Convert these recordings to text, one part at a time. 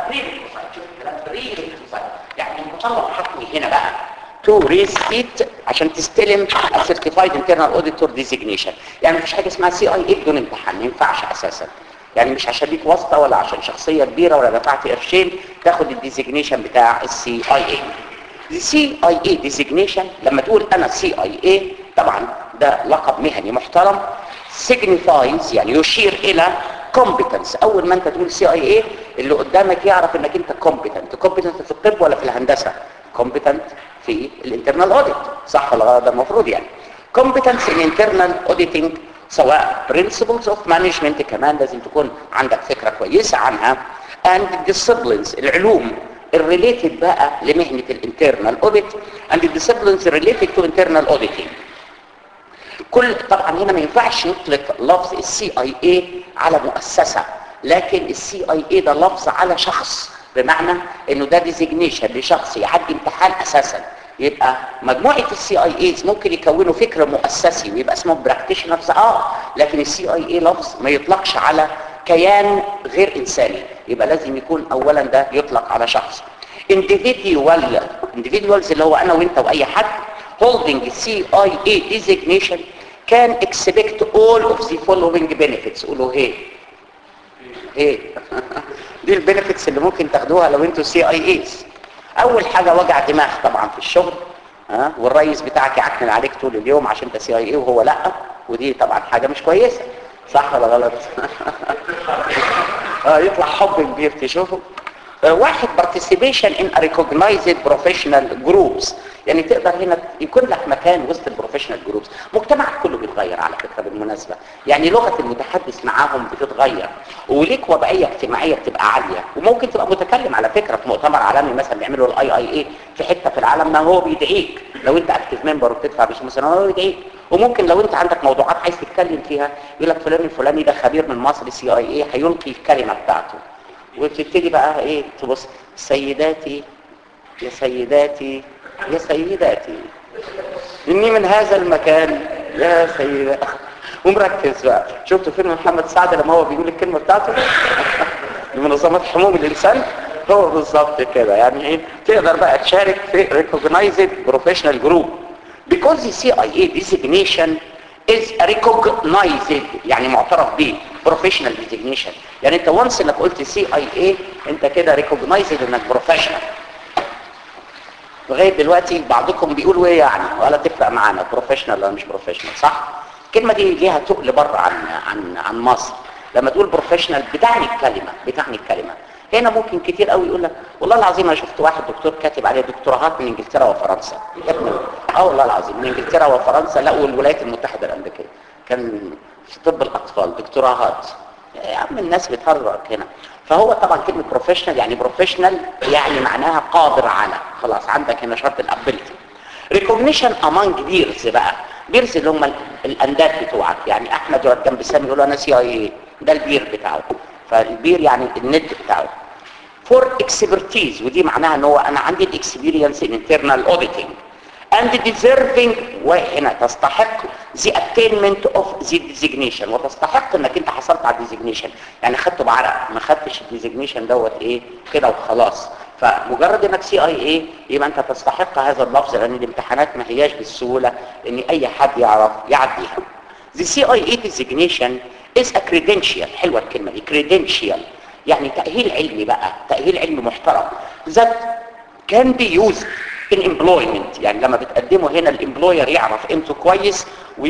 prerequisite شوف الكلام prerequisite يعني المتطلب حتمي هنا بقى تو ريسيت عشان تستلم السيرتيفايد انترنال اوديتور ديزيجنيشن يعني مفيش حاجه اسمها سي اي اي بدون امتحان ما ينفعش اساسا يعني مش عشان ليك واسطه ولا عشان شخصيه كبيره ولا دفعت قرشين تاخد الديزيجنيشن بتاع السي اي اي السي اي اي ديزيجنيشن لما تقول انا سي اي اي طبعا ده لقب مهني محترم signifies يعني يشير الى competence اول ما انت تقول سي اي اي اللي قدامك يعرف انك انت competent competent في الطب ولا في الهندسه competent في الانترنال اوديت صح ولا غلط ده المفروض يعني competence in internal auditing سواء principles of management كمان لازم تكون عندك فكره كويسه عنها and disciplines العلوم الريليتد بقى لمهنه الانترنال اوديت and the disciplines related to internal auditing كل طبعا هنا ما ينفعش نطلق لفظ السي اي اي على مؤسسة لكن السي اي اي ده لفظ على شخص بمعنى انه ده ديزيجنيشن لشخص يعدي امتحان اساسا يبقى مجموعة السي اي ايز ممكن يكونوا فكر مؤسسي ويبقى اسمه براكتيشنرز اه لكن السي اي اي لفظ ما يطلقش على كيان غير انساني يبقى لازم يكون اولا ده يطلق على شخص individual individuals اللي هو انا وانت واي حد holding CIA designation can expect all of the following benefits قولوا هي هي دي البنفيتس اللي ممكن تاخدوها لو انتوا سي اي ايز اول حاجه وجع دماغ طبعا في الشغل ها والرئيس بتاعك يعكنن عليك طول اليوم عشان انت سي اي اي وهو لا ودي طبعا حاجه مش كويسه صح ولا غلط اه يطلع حب كبير تشوفه واحد participation in a recognized professional groups يعني تقدر هنا يكون لك مكان وسط البروفيشنال جروبس مجتمعك كله بيتغير على فكره بالمناسبه يعني لغه المتحدث معاهم بتتغير وليك وضعيه اجتماعيه بتبقى عاليه وممكن تبقى متكلم على فكره في مؤتمر عالمي مثلا بيعملوا الاي اي اي في حته في العالم ما هو بيدعيك لو انت اكتف ممبر وبتدفع باسم سنه هو بيدعيك وممكن لو انت عندك موضوعات عايز تتكلم فيها يقول لك فلان الفلاني ده خبير من مصر سي اي اي هيلقي الكلمه بتاعته وتبتدي بقى ايه تبص سيداتي يا سيداتي يا سيداتي اني من هذا المكان يا سيداتي ومركز بقى شفتوا فيلم محمد سعد لما هو بيقول الكلمه بتاعته لمنظمه حموم الانسان هو بالظبط كده يعني ايه تقدر بقى تشارك في recognized professional group because the CIA designation is recognized يعني معترف به professional designation يعني انت وانس انك قلت سي اي اي انت كده recognized انك professional لغايه دلوقتي بعضكم بيقولوا ايه يعني ولا تفرق معانا بروفيشنال ولا مش بروفيشنال صح الكلمه دي ليها تقل بره عن عن عن مصر لما تقول بروفيشنال بتعني الكلمه بتعني الكلمه هنا ممكن كتير قوي يقول لك والله العظيم انا شفت واحد دكتور كاتب عليه دكتوراهات من انجلترا وفرنسا يا ابني اه والله العظيم من انجلترا وفرنسا لا والولايات المتحده الامريكيه كان في طب الاطفال دكتوراهات يا عم الناس بتهرج هنا فهو طبعا كلمه بروفيشنال يعني بروفيشنال يعني معناها قادر على خلاص عندك هنا شرط الابيلتي ريكوجنيشن امونج بيرز بقى بيرز اللي هم الانداد بتوعك يعني احمد يقعد جنب سامي يقول له انا سي اي ده البير بتاعه فالبير يعني الند بتاعه فور اكسبرتيز ودي معناها ان هو انا عندي الاكسبيرينس ان انترنال اوديتنج and deserving وهنا تستحق the attainment of the designation وتستحق انك انت حصلت على الديزيجنيشن يعني خدته بعرق ما خدتش الديزيجنيشن دوت ايه كده وخلاص فمجرد انك سي اي اي يبقى انت تستحق هذا اللفظ لان الامتحانات ما هياش بالسهوله ان اي حد يعرف يعديها the CIA designation is a credential حلوه الكلمه دي credential يعني تأهيل علمي بقى تأهيل علمي محترم that can be used in employment يعني لما بتقدمه هنا الامبلوير يعرف قيمته كويس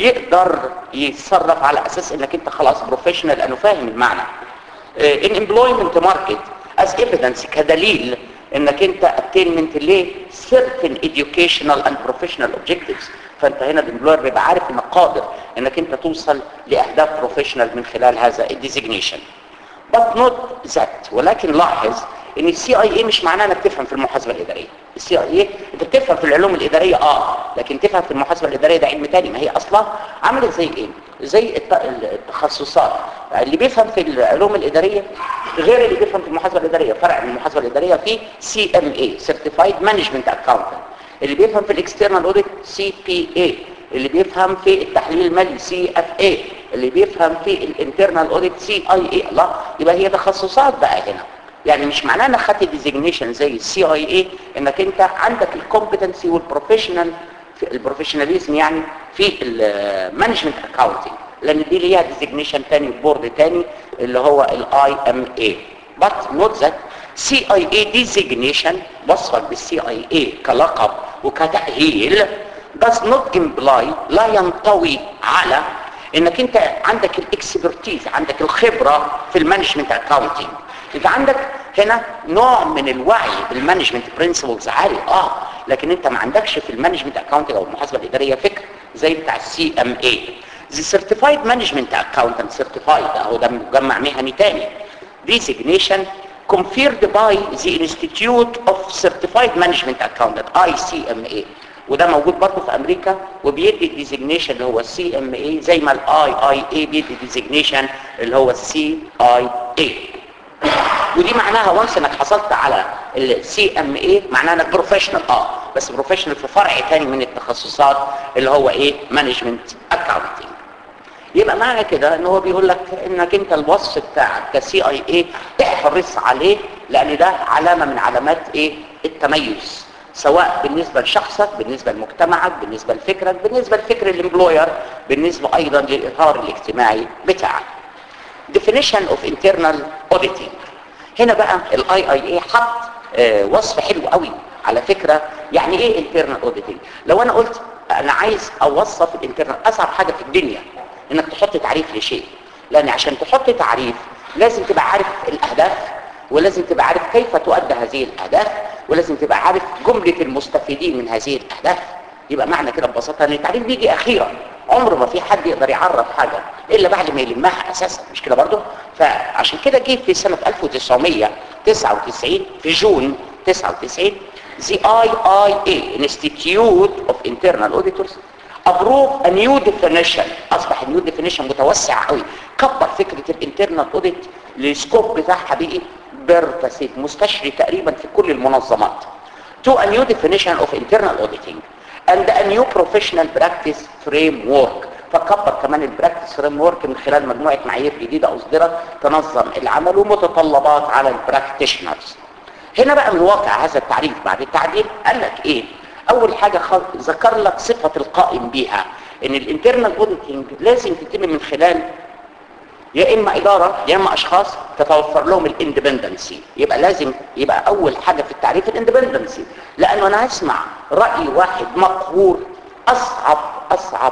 ويقدر يتصرف على اساس انك انت خلاص بروفيشنال لانه فاهم المعنى in employment market as evidence كدليل انك انت attainment ليه certain educational and professional objectives فانت هنا الامبلوير بيبقى عارف انك قادر انك انت توصل لاهداف بروفيشنال من خلال هذا الديزيجنيشن but not that ولكن لاحظ ان السي اي اي مش معناه انك تفهم في المحاسبه الاداريه السي اي اي انت بتفهم في العلوم الاداريه اه لكن تفهم في المحاسبه الاداريه ده علم تاني ما هي اصلا عامله زي ايه زي التخصصات اللي بيفهم في العلوم الاداريه غير اللي بيفهم في المحاسبه الاداريه فرق من المحاسبه الاداريه في سي ام اي سيرتيفايد مانجمنت اكاونتنت اللي بيفهم في الاكسترنال اوديت سي بي اي اللي بيفهم في التحليل المالي سي اف اي اللي بيفهم في الانترنال اوديت سي اي اي الله يبقى هي تخصصات بقى هنا يعني مش معناه انك خدت ديزيجنيشن زي السي اي اي انك انت عندك الكومبتنسي والبروفيشنال البروفيشناليزم يعني في المانجمنت اكاونتنج لان دي ليها ديزيجنيشن تاني بورد تاني اللي هو الاي ام اي but note that CIA designation وصفك بالسي اي اي كلقب وكتأهيل does not imply لا ينطوي على انك انت عندك الاكسبرتيز عندك الخبرة في المانجمنت اكاونتنج انت عندك هنا نوع من الوعي بالمانجمنت برنسبلز عالي اه لكن انت ما عندكش في المانجمنت اكاونتنج او المحاسبه الاداريه فكر زي بتاع السي ام اي The Certified Management Accountant Certified اهو ده مجمع مهني تاني designation conferred by the Institute of Certified Management Accountant ICMA وده موجود برضه في امريكا وبيدي ديزيجنيشن اللي هو السي ام اي زي ما الاي اي اي بيدي ديزيجنيشن اللي هو السي اي اي ودي معناها وانس انك حصلت على السي ام اي معناها انك بروفيشنال اه بس بروفيشنال في فرع تاني من التخصصات اللي هو ايه مانجمنت اكاونتنج يبقى معنى كده ان هو بيقول لك انك انت الوصف بتاعك كسي اي اي احرص عليه لان ده علامه من علامات ايه التميز سواء بالنسبة لشخصك بالنسبة لمجتمعك بالنسبة لفكرك بالنسبة لفكر الامبلوير بالنسبة ايضا للاطار الاجتماعي بتاعك definition of internal auditing هنا بقى الاي اي اي حط آه وصف حلو قوي على فكرة يعني ايه internal auditing لو انا قلت انا عايز اوصف الانترنال اصعب حاجة في الدنيا انك تحط تعريف لشيء لان عشان تحط تعريف لازم تبقى عارف الاهداف ولازم تبقى عارف كيف تؤدى هذه الاهداف ولازم تبقى عارف جملة المستفيدين من هذه الاهداف يبقى معنى كده ببساطة ان التعريف بيجي اخيرا عمر ما في حد يقدر يعرف حاجة الا بعد ما يلمها اساسا مش كده برضه فعشان كده جه في سنة 1999 في جون 99 the IIA Institute of Internal Auditors approve a new definition اصبح النيو definition متوسع قوي كبر فكرة الانترنال اوديت للسكوب بتاعها بقي بيرفاسيف مستشري تقريبا في كل المنظمات to a new definition of internal auditing and a new professional practice framework فكبر كمان البراكتس فريم ورك من خلال مجموعه معايير جديده اصدرت تنظم العمل ومتطلبات على البراكتيشنرز هنا بقى من واقع هذا التعريف بعد التعديل قال لك ايه اول حاجه خل... ذكر لك صفه القائم بيها ان الانترنال اوديتنج لازم تتم من خلال يا اما اداره يا اما اشخاص تتوفر لهم الاندبندنسي يبقى لازم يبقى اول حاجه في التعريف الاندبندنسي لانه انا هسمع راي واحد مقهور اصعب اصعب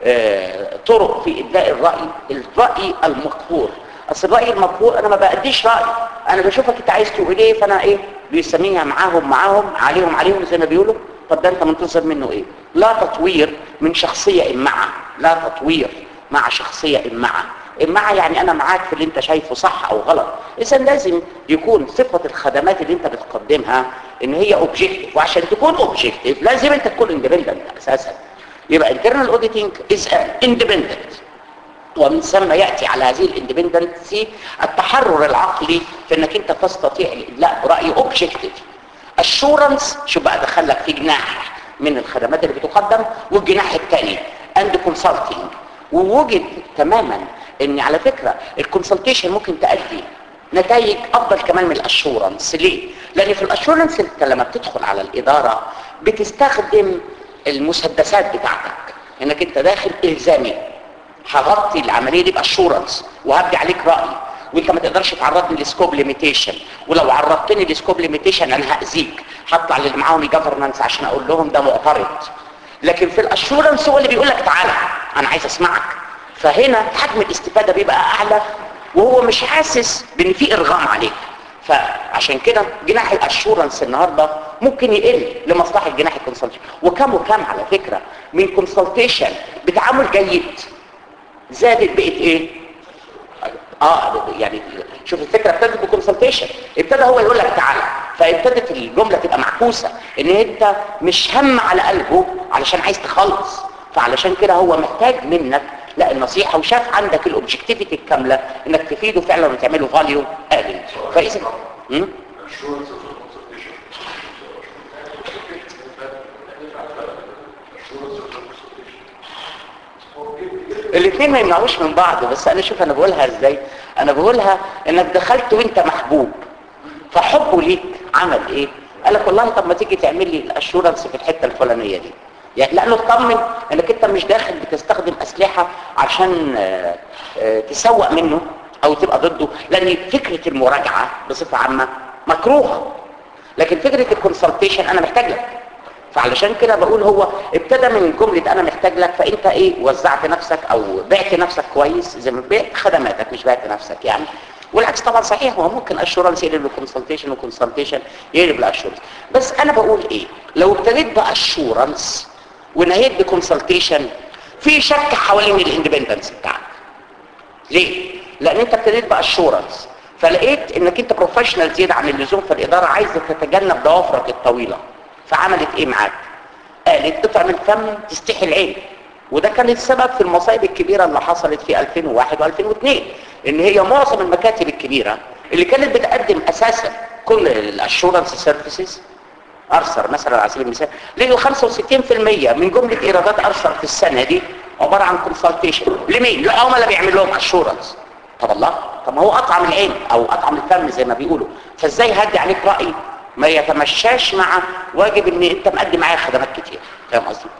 آه طرق في ابداء الراي الراي المقهور اصل الراي المقهور انا ما باديش راي انا بشوفك انت عايز تقول ايه فانا ايه بيسميها معاهم معاهم عليهم عليهم زي ما بيقولوا طب ده انت منتظر منه ايه لا تطوير من شخصيه امعه لا تطوير مع شخصيه امعه امعه يعني انا معاك في اللي انت شايفه صح او غلط اذا لازم يكون صفه الخدمات اللي انت بتقدمها ان هي اوبجيكتيف وعشان تكون اوبجيكتيف لازم انت تكون اندبندنت اساسا يبقى internal auditing is an independent ومن ثم يأتي على هذه الاندبندنسي التحرر العقلي في انك انت تستطيع الادلاء برأي اوبجيكتيف الشورنس شو بقى دخلك في جناح من الخدمات اللي بتقدم والجناح الثاني اند كونسلتنج ووجد تماما ان على فكرة الكونسلتيشن ممكن تأدي نتائج افضل كمان من الاشورنس ليه لان في الاشورنس انت لما بتدخل على الادارة بتستخدم المسدسات بتاعتك انك انت داخل الزامي هغطي العمليه دي باشورنس وهبدي عليك راي وانت ما تقدرش تعرضني لسكوب ليميتيشن ولو عرضتني لسكوب ليميتيشن انا هاذيك هطلع للي معاهم الجفرنس عشان اقول لهم ده معترض لكن في الاشورنس هو اللي بيقول لك تعالى انا عايز اسمعك فهنا حجم الاستفاده بيبقى اعلى وهو مش حاسس بان في ارغام عليك فعشان كده جناح الاشورنس النهارده ممكن يقل لمصلحه جناح الكونسلتيشن وكم وكم على فكره من كونسلتيشن بتعامل جيد زادت بقت ايه اه يعني شوف الفكره ابتدت بكونسلتيشن ابتدى هو يقول لك تعالى فابتدت الجمله تبقى معكوسه ان انت مش هم على قلبه علشان عايز تخلص فعلشان كده هو محتاج منك لا النصيحه وشاف عندك الاوبجكتيفيتي الكامله انك تفيده فعلا وتعمله فاليو ادد فاذا الاثنين ما يمنعوش من بعض بس انا شوف انا بقولها ازاي انا بقولها انك دخلت وانت محبوب فحبه ليك عمل ايه قال لك والله طب ما تيجي تعمل لي الاشورنس في الحته الفلانيه دي يعني لانه اطمن انك انت مش داخل بتستخدم اسلحه عشان آه، آه، تسوق منه او تبقى ضده لان فكره المراجعه بصفه عامه مكروهه لكن فكره الكونسلتيشن انا محتاج لك فعلشان كده بقول هو ابتدى من جمله انا محتاج لك فانت ايه وزعت نفسك او بعت نفسك كويس زي ما بعت خدماتك مش بعت نفسك يعني والعكس طبعا صحيح هو ممكن اشورنس يقلب لكونسلتيشن وكونسلتيشن يقلب لاشورنس بس انا بقول ايه لو ابتديت باشورنس ونهيت بكونسلتيشن في شك حوالين الاندبندنس بتاعك ليه لان انت ابتديت باشورنس فلقيت انك انت بروفيشنال زياده عن اللزوم في الاداره عايز تتجنب ضوافرك الطويله فعملت ايه معاك قالت اطعم الفم تستحي العين وده كان السبب في المصايب الكبيره اللي حصلت في 2001 و2002 ان هي معظم المكاتب الكبيره اللي كانت بتقدم اساسا كل الاشورنس سيرفيسز ارثر مثلا على سبيل المثال لقوا 65% من جمله ايرادات ارثر في السنه دي عباره عن كونسلتيشن لمين؟ للعملاء بيعمل لهم اشورنس طب الله طب ما هو اطعم العين او اطعم الفم زي ما بيقولوا فازاي هدي عليك راي ما يتمشاش مع واجب ان انت مقدم معايا خدمات كتير فاهم قصدي؟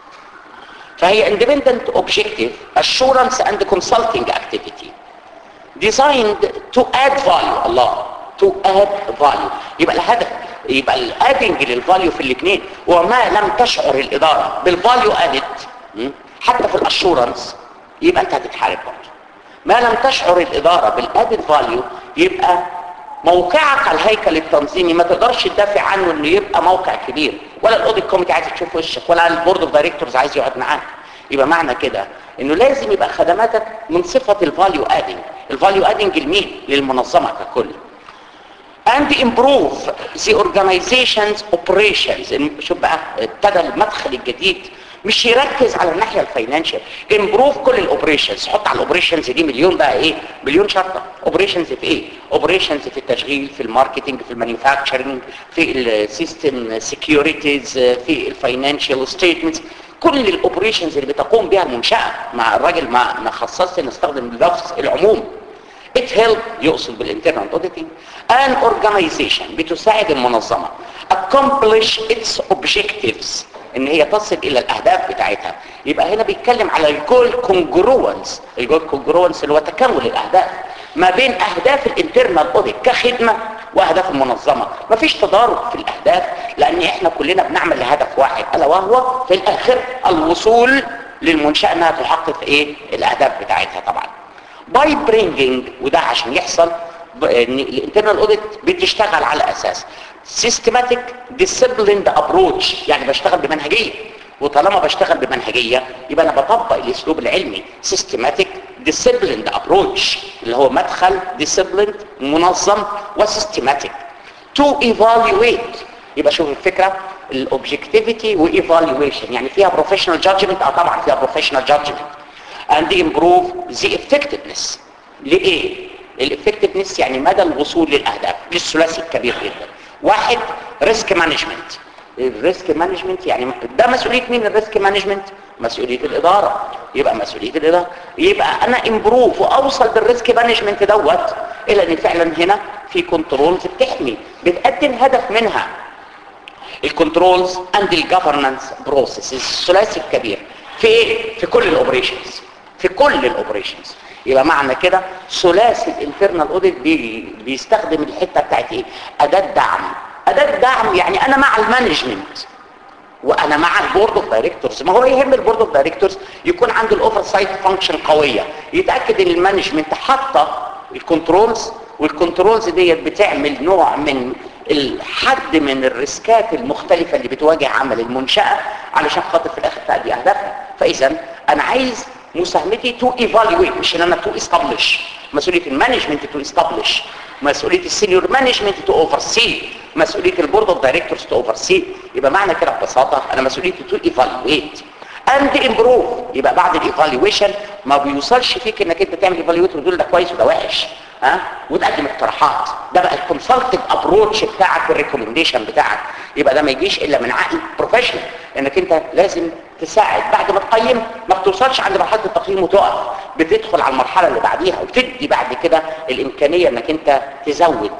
فهي independent objective assurance and consulting activity designed to add value الله to add value يبقى الهدف يبقى الادنج للفاليو في الاثنين وما لم تشعر الاداره بالفاليو ادد حتى في الاشورنس يبقى انت هتتحارب برضه ما لم تشعر الاداره بالادد فاليو يبقى موقعك على الهيكل التنظيمي ما تقدرش تدافع عنه انه يبقى موقع كبير ولا الاوديت كوميتي عايز تشوف وشك ولا البورد اوف دايركتورز عايز يقعد معاك يبقى معنى كده انه لازم يبقى خدماتك من صفه الفاليو ادنج الفاليو ادنج لمين للمنظمه ككل and improve the organization's operations شوف بقى ابتدى المدخل الجديد مش يركز على الناحيه الفاينانشال امبروف كل الاوبريشنز حط على الاوبريشنز دي مليون بقى ايه مليون شرطه اوبريشنز في ايه اوبريشنز في التشغيل في الماركتنج في المانيفاكتشرنج في السيستم سكيورتيز في الفاينانشال ستيتمنتس كل الاوبريشنز اللي بتقوم بها المنشاه مع الراجل ما ما خصصش نستخدم اللفظ العموم It help يقصد بالinternal auditing an organization بتساعد المنظمة accomplish its objectives ان هي تصل الى الاهداف بتاعتها يبقى هنا بيتكلم على الجول كونجروانس الجول كونجروانس اللي هو تكامل الاهداف ما بين اهداف الانترنال اوديت كخدمه واهداف المنظمه مفيش تضارب في الاهداف لان احنا كلنا بنعمل لهدف واحد الا وهو في الاخر الوصول للمنشاه انها تحقق ايه الاهداف بتاعتها طبعا باي برينجينج وده عشان يحصل ان الانترنال اوديت بتشتغل على اساس سيستماتيك ديسيبليند ابروتش يعني بشتغل بمنهجيه وطالما بشتغل بمنهجيه يبقى انا بطبق الاسلوب العلمي سيستماتيك ديسيبليند ابروتش اللي هو مدخل ديسيبليند منظم وسيستماتيك تو ايفالويت يبقى شوف الفكره الاوبجكتيفيتي وايفالويشن يعني فيها بروفيشنال جادجمنت اه طبعا فيها بروفيشنال جادجمنت and improve the effectiveness لإيه؟ الافكتفنس يعني مدى الوصول للأهداف للثلاثي الكبير جدا واحد ريسك مانجمنت الريسك مانجمنت يعني ده مسؤولية مين الريسك مانجمنت؟ مسؤولية الإدارة يبقى مسؤولية الإدارة يبقى أنا امبروف وأوصل بالريسك مانجمنت دوت إلى أن فعلا هنا في كنترولز بتحمي بتقدم هدف منها الكنترولز اند الجفرنانس بروسيسز الثلاثي الكبير في ايه؟ في كل الاوبريشنز في كل الاوبريشنز يبقى معنى كده ثلاثي الانترنال اوديت بي بيستخدم الحته بتاعت ايه اداه دعم اداه دعم يعني انا مع المانجمنت وانا مع البورد اوف دايركتورز ما هو يهم البورد اوف دايركتورز يكون عنده الاوفر سايت فانكشن قويه يتاكد ان المانجمنت حاطه الكنترولز والكنترولز ديت بتعمل نوع من الحد من الريسكات المختلفه اللي بتواجه عمل المنشاه علشان خاطر في الاخر تأدي اهدافها فاذا انا عايز مساهمتي تو ايفالويت مش ان انا تو استابلش مسؤوليه المانجمنت تو استابلش مسؤوليه السينيور مانجمنت تو اوفر سي مسؤوليه البورد اوف دايركتورز تو اوفر سي يبقى معنى كده ببساطه انا مسؤوليتي تو ايفالويت اند امبروف يبقى بعد الايفالويشن ما بيوصلش فيك انك انت تعمل ايفالويت وتقول ده كويس وده وحش ها وتقدم اقتراحات ده بقى الكونسلتيف ابروتش بتاعك والريكومنديشن بتاعك يبقى ده ما يجيش الا من عقل بروفيشنال انك انت لازم تساعد بعد ما تقيم ما بتوصلش عند مرحله التقييم وتقف بتدخل على المرحله اللي بعديها وتدي بعد كده الامكانيه انك انت تزود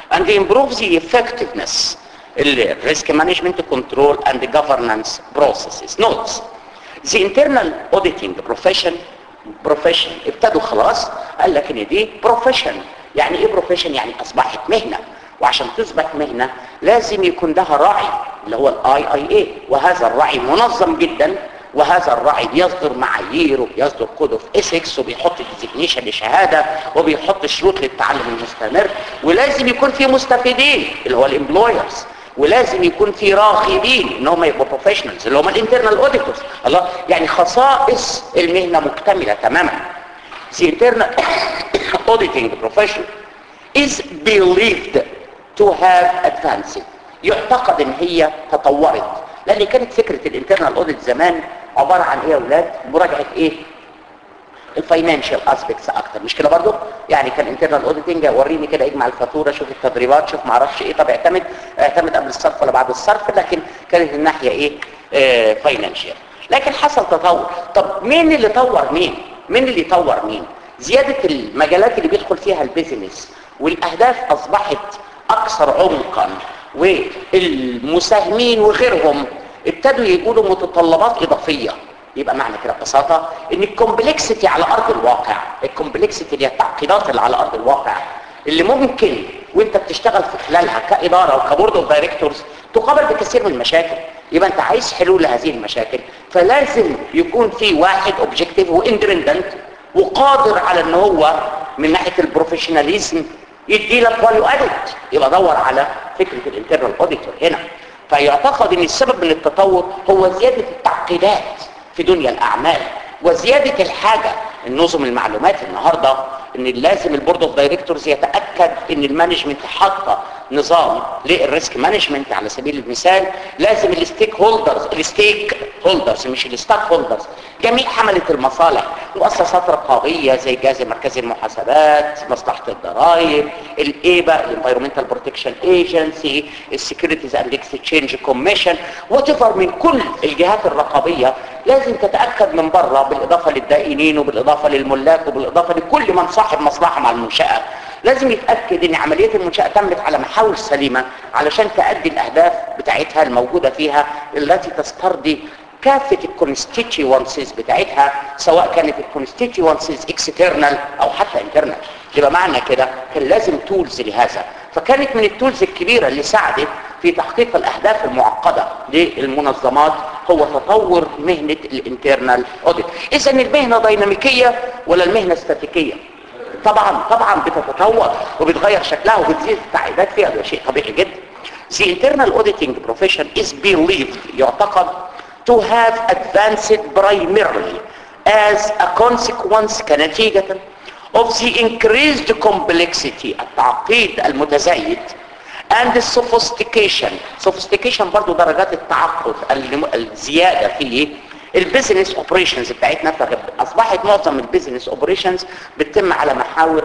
and improve the effectiveness risk management control and the governance processes notes the internal auditing profession profession ابتدوا خلاص قال لك ان دي profession يعني ايه profession يعني اصبحت مهنة وعشان تصبح مهنة لازم يكون لها راعي اللي هو الاي اي اي وهذا الراعي منظم جدا وهذا الراعي بيصدر معايير وبيصدر كود اوف اسكس وبيحط ديزيجنيشن لشهاده وبيحط شروط للتعلم المستمر ولازم يكون في مستفيدين اللي هو الامبلويرز ولازم يكون في راغبين ان هم يبقوا بروفيشنالز اللي هم الانترنال اوديتورز الله يعني خصائص المهنه مكتمله تماما The internal auditing profession is believed to have advanced يعتقد ان هي تطورت لان كانت فكرة الانترنال اوديت زمان عبارة عن ايه يا اولاد مراجعة ايه الفاينانشال اسبيكتس اكتر مش كده برضو يعني كان انترنال اوديتنج وريني كده اجمع الفاتوره شوف التدريبات شوف ما اعرفش ايه طب اعتمد اعتمد قبل الصرف ولا بعد الصرف لكن كانت الناحيه ايه آه فاينانشال لكن حصل تطور طب مين اللي طور مين مين اللي يطور مين زياده المجالات اللي بيدخل فيها البيزنس والاهداف اصبحت اكثر عمقا والمساهمين وغيرهم ابتدوا يقولوا متطلبات اضافيه يبقى معنى كده ببساطه ان الكومبلكسيتي على ارض الواقع الكومبلكسيتي اللي هي التعقيدات اللي على ارض الواقع اللي ممكن وانت بتشتغل في خلالها كاداره وكبورد اوف دايركتورز تقابل بكثير من المشاكل يبقى انت عايز حلول لهذه المشاكل فلازم يكون في واحد اوبجكتيف واندبندنت وقادر على ان هو من ناحيه البروفيشناليزم يدي لك فاليو ادد يبقى دور على فكره الانترنال اوديتور هنا فيعتقد ان السبب من التطور هو زياده التعقيدات في دنيا الاعمال وزياده الحاجه النظم المعلومات النهارده ان لازم البورد اوف دايركتورز يتاكد ان المانجمنت حاطه نظام للريسك مانجمنت على سبيل المثال لازم الستيك هولدرز الستيك هولدرز مش الستاك هولدرز جميع حمله المصالح مؤسسات رقابيه زي الجهاز المركزي للمحاسبات مصلحه الضرائب الايبا الانفايرمنتال بروتكشن ايجنسي السكيورتيز اند اكسشينج كوميشن وتفر من كل الجهات الرقابيه لازم تتاكد من بره بالاضافه للدائنين وبالاضافه للملاك وبالاضافه لكل من صاحب مصلحه مع المنشاه لازم يتاكد ان عمليه المنشاه تمت على محاور سليمه علشان تؤدي الاهداف بتاعتها الموجوده فيها التي تسترضي كافة الكونستيتيوانسيز بتاعتها سواء كانت الكونستيتيوانسيز اكسترنال او حتى انترنال يبقى معنى كده كان لازم تولز لهذا فكانت من التولز الكبيرة اللي ساعدت في تحقيق الاهداف المعقدة للمنظمات هو تطور مهنة الانترنال اوديت اذا المهنة ديناميكية ولا المهنة استاتيكية طبعا طبعا بتتطور وبتغير شكلها وبتزيد التعقيدات فيها ده شيء طبيعي جدا The internal auditing profession is believed يعتقد to have advanced primarily as a consequence كنتيجة of the increased complexity التعقيد المتزايد and the sophistication sophistication برضو درجات التعقد الزيادة في البيزنس اوبريشنز بتاعتنا اصبحت معظم البيزنس اوبريشنز بتتم على محاور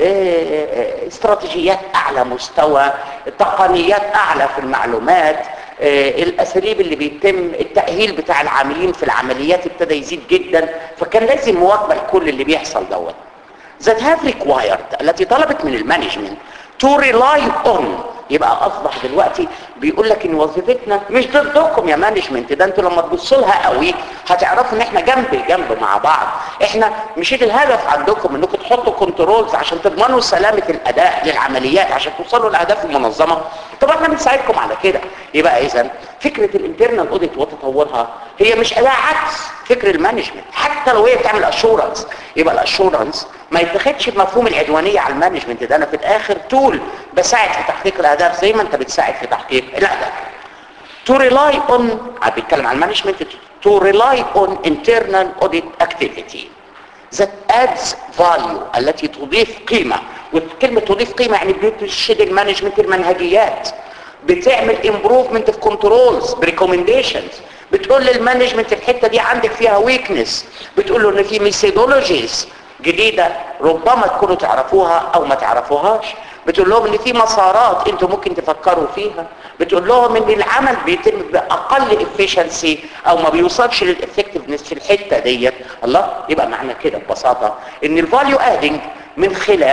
استراتيجيات اعلى مستوى تقنيات اعلى في المعلومات الاساليب اللي بيتم التاهيل بتاع العاملين في العمليات ابتدى يزيد جدا فكان لازم مواكبه لكل اللي بيحصل دوت that have required التي طلبت من المانجمنت to rely on يبقى اصبح دلوقتي بيقول لك ان وظيفتنا مش ضدكم يا مانجمنت ده انتوا لما تبصوا لها قوي هتعرفوا ان احنا جنب جنب مع بعض احنا مش الهدف عندكم انكم تحطوا كنترولز عشان تضمنوا سلامه الاداء للعمليات عشان توصلوا لاهداف المنظمه طب احنا بنساعدكم على كده يبقى اذا فكره الانترنال اوديت وتطورها هي مش اداه عكس فكر المانجمنت حتى لو هي بتعمل اشورنس يبقى الاشورنس ما يتاخدش بمفهوم العدوانيه على المانجمنت ده انا في الاخر تول بساعد في تحقيق الاهداف زي ما انت بتساعد في تحقيق الاهداف to rely on بيتكلم عن المانجمنت to rely on internal audit activity that adds value التي تضيف قيمة وكلمة تضيف قيمة يعني بترشد المانجمنت المنهجيات بتعمل improvement في controls بريكومنديشنز بتقول للمانجمنت الحتة دي عندك فيها ويكنس بتقول له ان في ميثودولوجيز جديدة ربما تكونوا تعرفوها او ما تعرفوهاش بتقول لهم ان في مسارات انتوا ممكن تفكروا فيها بتقول لهم ان العمل بيتم باقل افيشنسي او ما بيوصلش للافكتفنس في الحته ديت الله يبقى معنى كده ببساطه ان الفاليو ادنج من خلال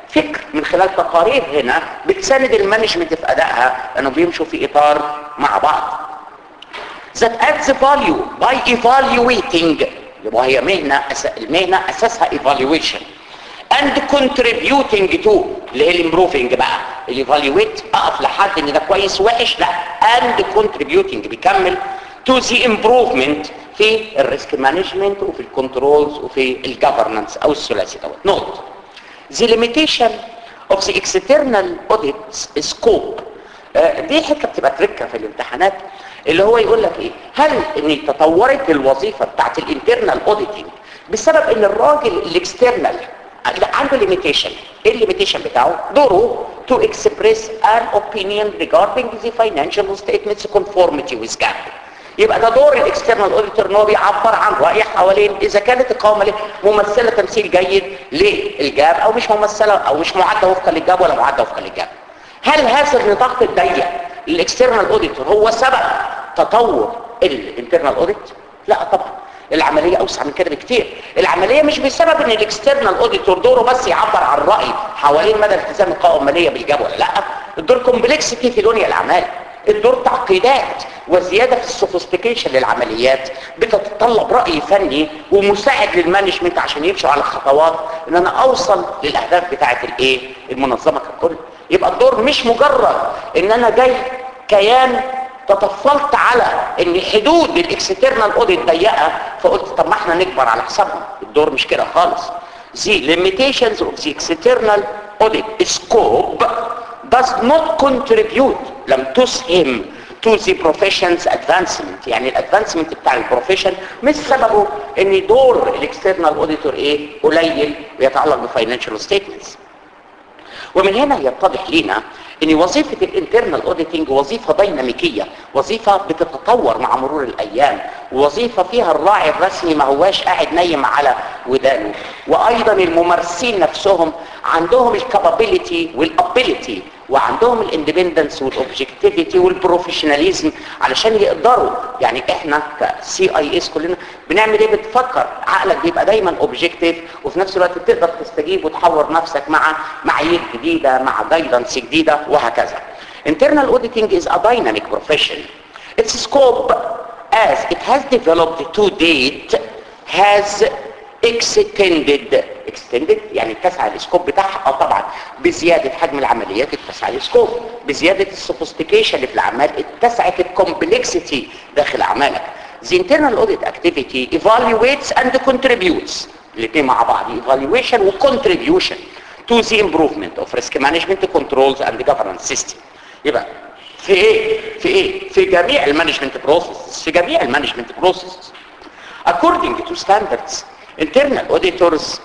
فكر من خلال تقارير هنا بتساند المانجمنت في ادائها لانه بيمشوا في اطار مع بعض that adds value by evaluating يبقى هي مهنة أس... المهنة أساسها evaluation and contributing to اللي هي الامبروفنج بقى الايفالويت اقف لحد ان ده كويس وحش لا and contributing بيكمل to the improvement في الريسك مانجمنت وفي الكنترولز وفي الجفرنس او الثلاثي دوت نوت the limitation of the external audit scope آه، دي حته بتبقى تركه في الامتحانات اللي هو يقول لك ايه هل ان تطورت الوظيفه بتاعت الانترنال اوديتنج بسبب ان الراجل الاكسترنال عنده ليميتيشن ايه الليميتيشن بتاعه دوره to express an opinion regarding the financial statements conformity with GAAP يبقى ده دور الاكسترنال اوديتور ان هو بيعبر عن راي حوالين اذا كانت القوائم دي ممثله تمثيل جيد للجاب او مش ممثله او مش معده وفقا للجاب ولا معده وفقا للجاب هل هذا النطاق الضيق للاكسترنال اوديتور هو سبب تطور الانترنال اوديت لا طبعا العملية اوسع من كده بكتير العملية مش بسبب ان الاكسترنال اوديتور دوره بس يعبر عن رأي حوالين مدى التزام القوائم المالية بالجاب ولا لا الدور كومبلكسيتي في دنيا الاعمال الدور تعقيدات وزيادة في السوفيستيكيشن للعمليات بتتطلب رأي فني ومساعد للمانجمنت عشان يمشوا على خطوات ان انا اوصل للاهداف بتاعة الايه المنظمة ككل يبقى الدور مش مجرد ان انا جاي كيان تطفلت على ان حدود الاكسترنال اوديت ضيقه فقلت طب ما احنا نكبر على حسابهم الدور مش كده خالص the limitations of the external audit scope does not contribute لم تسهم to the profession's advancement يعني الادفانسمنت بتاع البروفيشن مش سببه ان دور الاكسترنال اوديتور ايه قليل ويتعلق بفاينانشال ستيتمنتس ومن هنا يتضح لنا ان وظيفة الانترنال اوديتنج وظيفة ديناميكية وظيفة بتتطور مع مرور الايام وظيفة فيها الراعي الرسمي ما هواش قاعد نايم على ودانه وايضا الممارسين نفسهم عندهم الكابابيليتي والابيليتي وعندهم الاندبندنس والاوبجكتيفيتي والبروفيشناليزم علشان يقدروا يعني احنا كسي اي اس كلنا بنعمل ايه بتفكر عقلك بيبقى دايما اوبجكتيف وفي نفس الوقت تقدر تستجيب وتحور نفسك مع معايير جديده مع جايدنس جديده وهكذا internal auditing is a dynamic profession its scope as it has developed to date has extended extended يعني اتسع السكوب بتاعها اه طبعا بزيادة حجم العمليات اتسع السكوب بزيادة السوفيستيكيشن اللي في الاعمال اتسعت الكومبلكسيتي داخل اعمالك The internal audit activity evaluates and contributes الاثنين مع بعض evaluation و contribution to the improvement of risk management controls and governance system يبقى في ايه في ايه في جميع المانجمنت بروسيس في جميع المانجمنت بروسيس according to standards internal auditors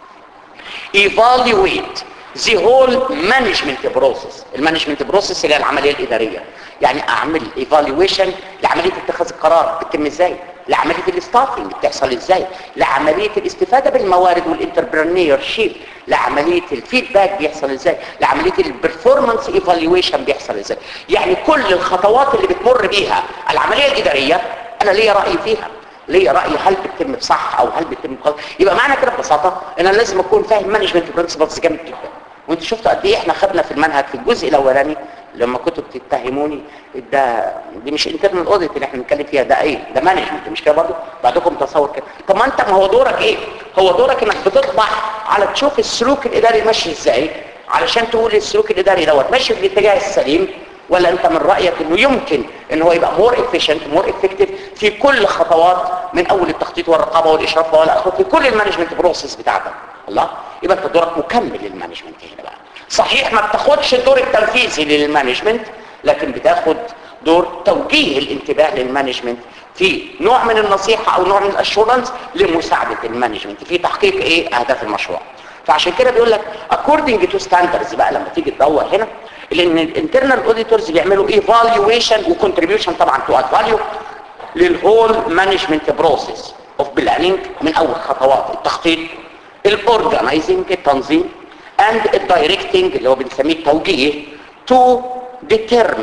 evaluate the whole management process المانجمنت بروسيس اللي هي العمليه الاداريه يعني اعمل evaluation لعمليه اتخاذ القرار بتتم ازاي لعمليه الاستافنج بتحصل ازاي لعمليه الاستفاده بالموارد والانتربرينور شيب لعمليه الفيدباك بيحصل ازاي لعمليه البرفورمانس ايفالويشن بيحصل ازاي يعني كل الخطوات اللي بتمر بيها العمليه الاداريه انا ليا راي فيها ليا راي هل بتتم بصح او هل بتتم غلط يبقى معنى كده ببساطه ان انا لازم اكون فاهم مانجمنت برنسبلز جامد جدا وانتوا شفتوا قد ايه احنا خدنا في المنهج في الجزء الاولاني لما كنتوا بتتهموني ده دي مش انترنال اوديت اللي احنا بنتكلم فيها ده ايه ده مانجمنت مش كده برضه بعدكم تصور كده طب ما انت ما هو دورك ايه هو دورك انك بتطبع على تشوف السلوك الاداري ماشي ازاي علشان تقول السلوك الاداري دوت ماشي في الاتجاه السليم ولا انت من رايك انه يمكن ان هو يبقى مور افيشنت مور افكتيف في كل خطوات من اول التخطيط والرقابه والاشراف والى اخره في كل المانجمنت بروسيس بتاعتك الله يبقى انت دورك مكمل للمانجمنت هنا بقى صحيح ما بتاخدش الدور التنفيذي للمانجمنت لكن بتاخد دور توجيه الانتباه للمانجمنت في نوع من النصيحة او نوع من الاشورنس لمساعدة المانجمنت في تحقيق ايه اهداف المشروع فعشان كده بيقول لك according to standards بقى لما تيجي تدور هنا لان الانترنال اوديتورز بيعملوا ايفالويشن وكونتريبيوشن طبعا تو اد فاليو للهول مانجمنت بروسيس اوف بلاننج من اول خطوات التخطيط الاورجنايزنج التنظيم and الدايركتنج اللي هو بنسميه التوجيه to determine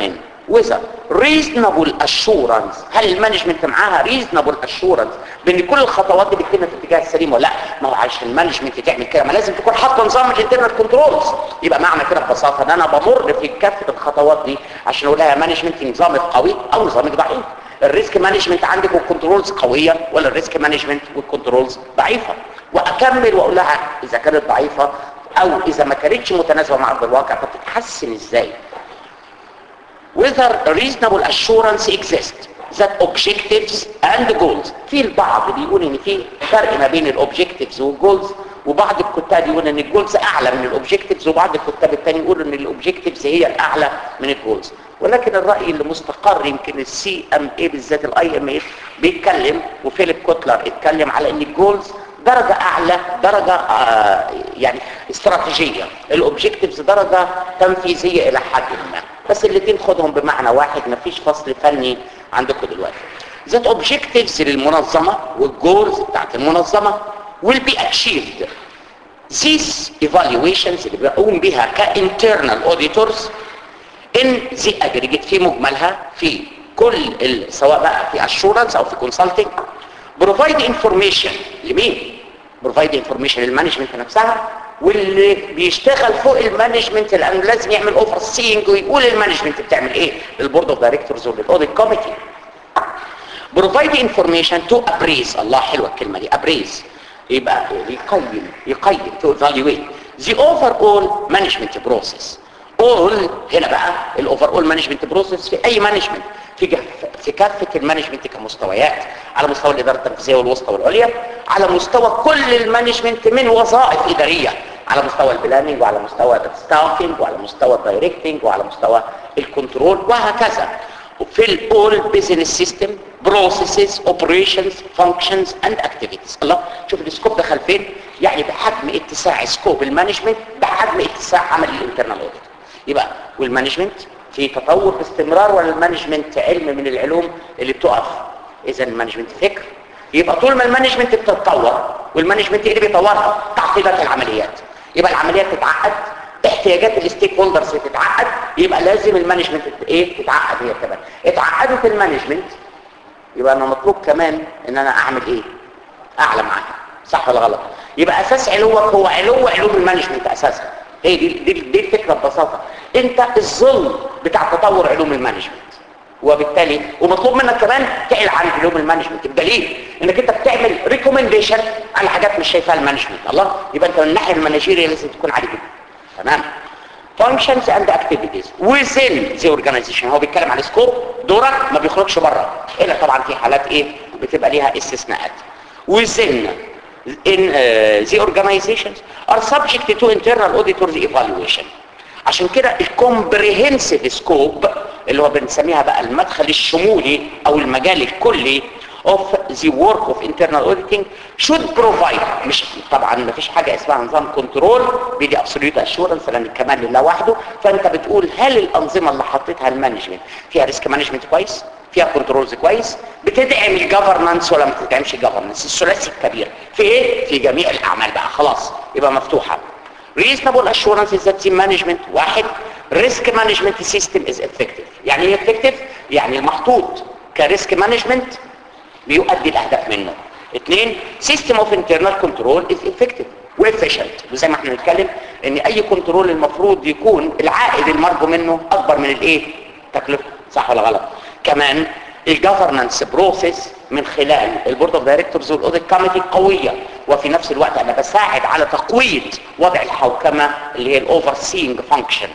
وإذا reasonable assurance هل المانجمنت معاها reasonable assurance بان كل الخطوات دي بتتم في الاتجاه السليم ولا لا ما هو عشان المانجمنت تعمل كده ما لازم تكون حاطه نظام الانترنال كنترولز يبقى معنى كده ببساطه ان انا بمر في كافه الخطوات دي عشان اقول لها يا مانجمنت نظامك قوي او نظامك ضعيف الريسك مانجمنت عندك والكنترولز قويه ولا الريسك مانجمنت والكنترولز ضعيفه واكمل واقول لها اذا كانت ضعيفه او اذا ما كانتش متناسبه مع ارض الواقع فتتحسن ازاي whether reasonable assurance exists that objectives and goals في البعض بيقول ان في فرق ما بين الاوبجكتيفز والجولز وبعض الكتاب يقول ان الجولز اعلى من الاوبجكتيفز وبعض الكتاب الثاني يقولوا ان الاوبجكتيفز هي الاعلى من الجولز ولكن الراي اللي مستقر يمكن السي ام اي بالذات الاي ام اي بيتكلم وفيليب كوتلر اتكلم على ان الجولز درجة اعلى درجة آه يعني استراتيجية الاوبجكتيفز درجة تنفيذية الى حد ما بس الاثنين خدهم بمعنى واحد مفيش فصل فني عندكم دلوقتي ذات اوبجكتيفز للمنظمة والجولز بتاعت المنظمة will be achieved these evaluations اللي بيقوم بها كانترنال auditors ان the aggregate في مجملها في كل ال- سواء بقى في assurance او في consulting provide information لمين provide information للمانجمنت نفسها واللي بيشتغل فوق المانجمنت لانه لازم يعمل اوفر سينج ويقول المانجمنت بتعمل ايه للبورد اوف دايركتورز وللاوديت كوميتي provide information to appraise الله حلوه الكلمه دي appraise يبقى يقيم يقيم to evaluate the overall management process all هنا بقى الاوفر اول مانجمنت بروسيس في اي مانجمنت في جف في كافه المانجمنت كمستويات على مستوى الاداره التنفيذيه والوسطى والعليا على مستوى كل المانجمنت من وظائف اداريه على مستوى البلاننج وعلى مستوى الستافنج وعلى مستوى الدايركتنج وعلى مستوى الكنترول وهكذا في الاول بزنس سيستم بروسيسز اوبريشنز فانكشنز اند اكتيفيتيز الله شوف السكوب دخل فين يعني بحجم اتساع سكوب المانجمنت بحجم اتساع عمل الانترنال اوديت يبقى والمانجمنت في تطور باستمرار ولا المانجمنت علم من العلوم اللي بتقف اذا المانجمنت فكر يبقى طول ما المانجمنت بتتطور والمانجمنت ايه اللي بيطورها تعقيدات العمليات يبقى العمليات تتعقد احتياجات الستيك هولدرز تتعقد يبقى لازم المانجمنت ايه تتعقد هي كمان اتعقدت المانجمنت يبقى انا مطلوب كمان ان انا اعمل ايه اعلى معاها صح ولا غلط يبقى اساس علوك هو علو علوم المانجمنت اساسا هي دي دي, دي الفكره ببساطه انت الظل بتاع تطور علوم المانجمنت وبالتالي ومطلوب منك كمان تعلى عن علوم المانجمنت بدليل انك انت بتعمل ريكومنديشن على حاجات مش شايفاها المانجمنت الله يبقى انت من الناحيه المانجيريه لازم تكون عالي جدا تمام functions and activities within the organization هو بيتكلم عن سكوب دورك ما بيخرجش بره الا طبعا في حالات ايه بتبقى ليها استثناءات within in uh, the organizations are subject to internal auditors evaluation عشان كده الكومبريهنسيف سكوب اللي هو بنسميها بقى المدخل الشمولي او المجال الكلي of the work of internal auditing should provide مش طبعا ما فيش حاجة اسمها نظام كنترول بيدي absolute assurance لان الكمال لله وحده فانت بتقول هل الانظمة اللي حطيتها المانجمنت فيها ريسك مانجمنت كويس فيها كنترولز كويس بتدعم الجفرنانس ولا ما بتدعمش الجفرنانس الثلاثي الكبير في ايه في جميع الاعمال بقى خلاص يبقى مفتوحة reasonable assurance is that the management واحد risk management system is effective يعني ايه effective يعني المحطوط كريسك مانجمنت بيؤدي الاهداف منه اثنين system of internal control is effective وefficient وزي ما احنا بنتكلم ان اي كنترول المفروض يكون العائد المرجو منه اكبر من الايه تكلفه صح ولا غلط كمان الجفرنانس بروسيس من خلال البورد اوف دايركتورز والاوديت كوميتي قويه وفي نفس الوقت انا بساعد على تقويض وضع الحوكمه اللي هي الاوفر سينج فانكشن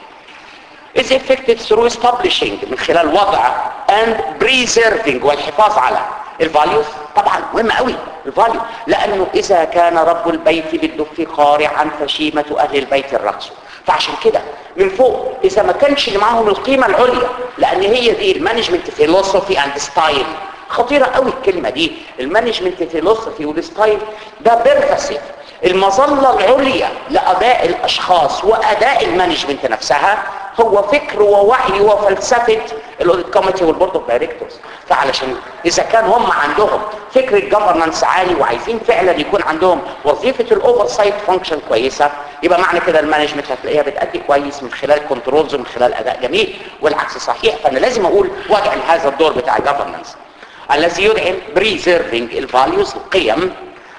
is effective through establishing من خلال وضع and preserving والحفاظ على الفاليوز طبعا مهم قوي الفاليو لانه اذا كان رب البيت بالدف قارعا فشيمة اهل البيت الرقص فعشان كده من فوق اذا ما كانش اللي معاهم القيمة العليا لان هي دي المانجمنت فيلوسوفي اند ستايل خطيرة قوي الكلمة دي المانجمنت فيلوسوفي والستايل ده بيرفسيف المظلة العليا لأداء الأشخاص وأداء المانجمنت نفسها هو فكر ووعي وفلسفة الاوديت كوميتي والبورد اوف دايركتورز فعلشان اذا كان هم عندهم فكره جفرنانس عالي وعايزين فعلا يكون عندهم وظيفه الاوفر سايت فانكشن كويسه يبقى معنى كده المانجمنت هتلاقيها بتادي كويس من خلال كنترولز ومن خلال اداء جميل والعكس صحيح فانا لازم اقول وضع هذا الدور بتاع الجفرنانس الذي يدعم بريزيرفنج الفاليوز القيم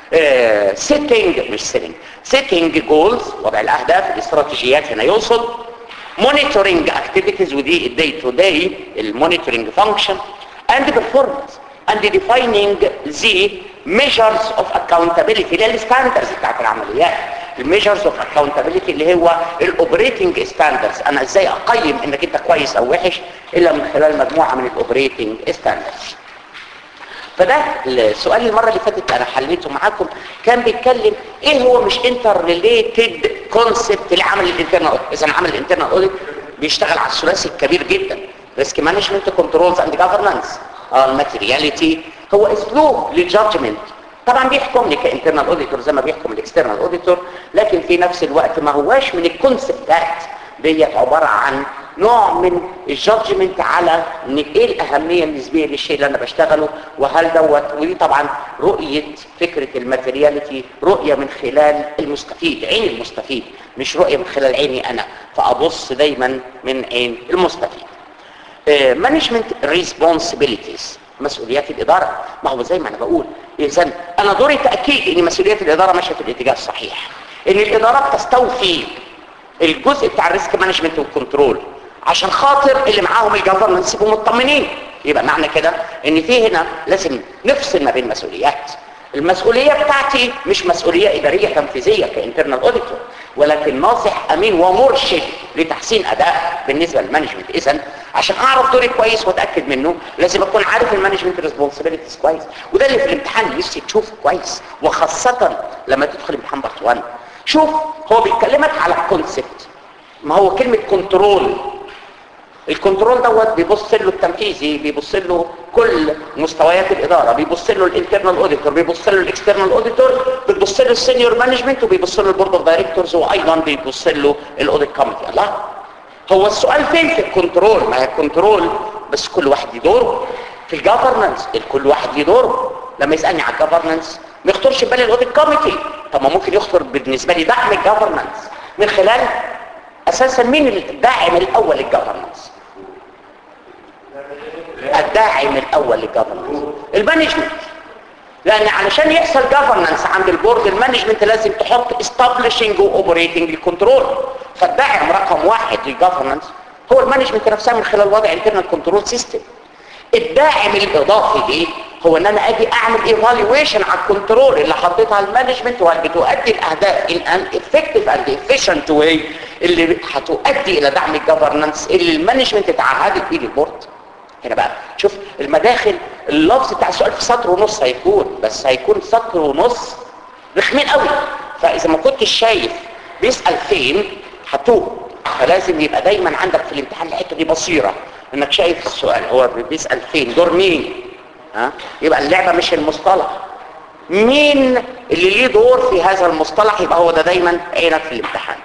سيتنج مش سيتنج سيتنج جولز وضع الاهداف الاستراتيجيات هنا يقصد monitoring activities ودي الداي تو داي المونيتورنج فانكشن and performance and defining the measures of accountability اللي هي الستاندرز بتاعت العمليات الميجرز اوف accountability اللي هو الاوبريتنج ستاندرز انا ازاي اقيم انك انت كويس او وحش الا من خلال مجموعه من الاوبريتنج ستاندرز فده السؤال المره اللي فاتت انا حليته معاكم كان بيتكلم ايه هو مش انتر ريليتد كونسبت لعمل الانترنال اوديت اذا عمل الانترنال اوديت بيشتغل على الثلاثي الكبير جدا ريسك مانجمنت كنترولز اند جفرنانس الماتيرياليتي هو اسلوب للجادجمنت طبعا بيحكم لي كانترنال اوديتور زي ما بيحكم الاكسترنال اوديتور لكن في نفس الوقت ما هواش من الكونسبتات ديت عباره عن نوع من الجادجمنت على ان ايه الاهميه النسبيه للشيء اللي انا بشتغله وهل دوت ودي طبعا رؤيه فكره الماتيرياليتي رؤيه من خلال المستفيد عين المستفيد مش رؤيه من خلال عيني انا فابص دايما من عين المستفيد مانجمنت ريسبونسبيلتيز مسؤوليات الاداره ما هو زي ما انا بقول اذا انا دوري تاكيد ان مسؤوليات الاداره ماشيه في الاتجاه الصحيح ان الاداره بتستوفي الجزء بتاع الريسك مانجمنت والكنترول عشان خاطر اللي معاهم الجفرنس يبقوا مطمنين يبقى معنى كده ان في هنا لازم نفصل ما بين مسؤوليات المسؤولية بتاعتي مش مسؤولية إدارية تنفيذية كإنترنال أوديتور ولكن ناصح أمين ومرشد لتحسين أداء بالنسبة للمانجمنت إذا عشان أعرف دوري كويس وأتأكد منه لازم أكون عارف المانجمنت ريسبونسبيلتيز كويس وده اللي في الامتحان نفسي تشوفه كويس وخاصة لما تدخل امتحان بارت 1 شوف هو بيكلمك على الكونسبت ما هو كلمة كنترول الكنترول دوت بيبص له التنفيذي بيبص له كل مستويات الاداره بيبص له الانترنال اوديتور بيبص له الاكسترنال اوديتور بيبص له السينيور مانجمنت وبيبص له البورد اوف دايركتورز وايضا بيبص له الاوديت كوميتي الله هو السؤال فين في الكنترول ما هي الكنترول بس كل واحد ليه دوره في الجفرنس كل واحد ليه دوره لما يسالني على الجفرنس ما يخطرش في بالي الاوديت كوميتي طب ما ممكن يخطر بالنسبه لي دعم الجفرنس من خلال اساسا مين الداعم الاول للجفرنس الداعم الاول للجفرنس المانجمنت لان علشان يحصل جفرنس عند البورد المانجمنت لازم تحط establishing واوبريتنج كنترول فالداعم رقم واحد للجفرنس هو المانجمنت نفسها من خلال وضع انترنال كنترول سيستم الداعم الاضافي ليه هو ان انا اجي اعمل ايفالويشن على الكنترول اللي حطيتها المانجمنت وهل بتؤدي الاهداف ان ان افكتيف اند افيشنت واي اللي هتؤدي الى دعم الجفرنس اللي المانجمنت اتعهدت بيه للبورد هنا بقى شوف المداخل اللفظ بتاع السؤال في سطر ونص هيكون بس هيكون سطر ونص رخمين قوي فاذا ما كنتش شايف بيسال فين هتوه فلازم يبقى دايما عندك في الامتحان الحته دي بصيره انك شايف السؤال هو بيسال فين دور مين ها يبقى اللعبه مش المصطلح مين اللي ليه دور في هذا المصطلح يبقى هو ده دايما عينك في الامتحان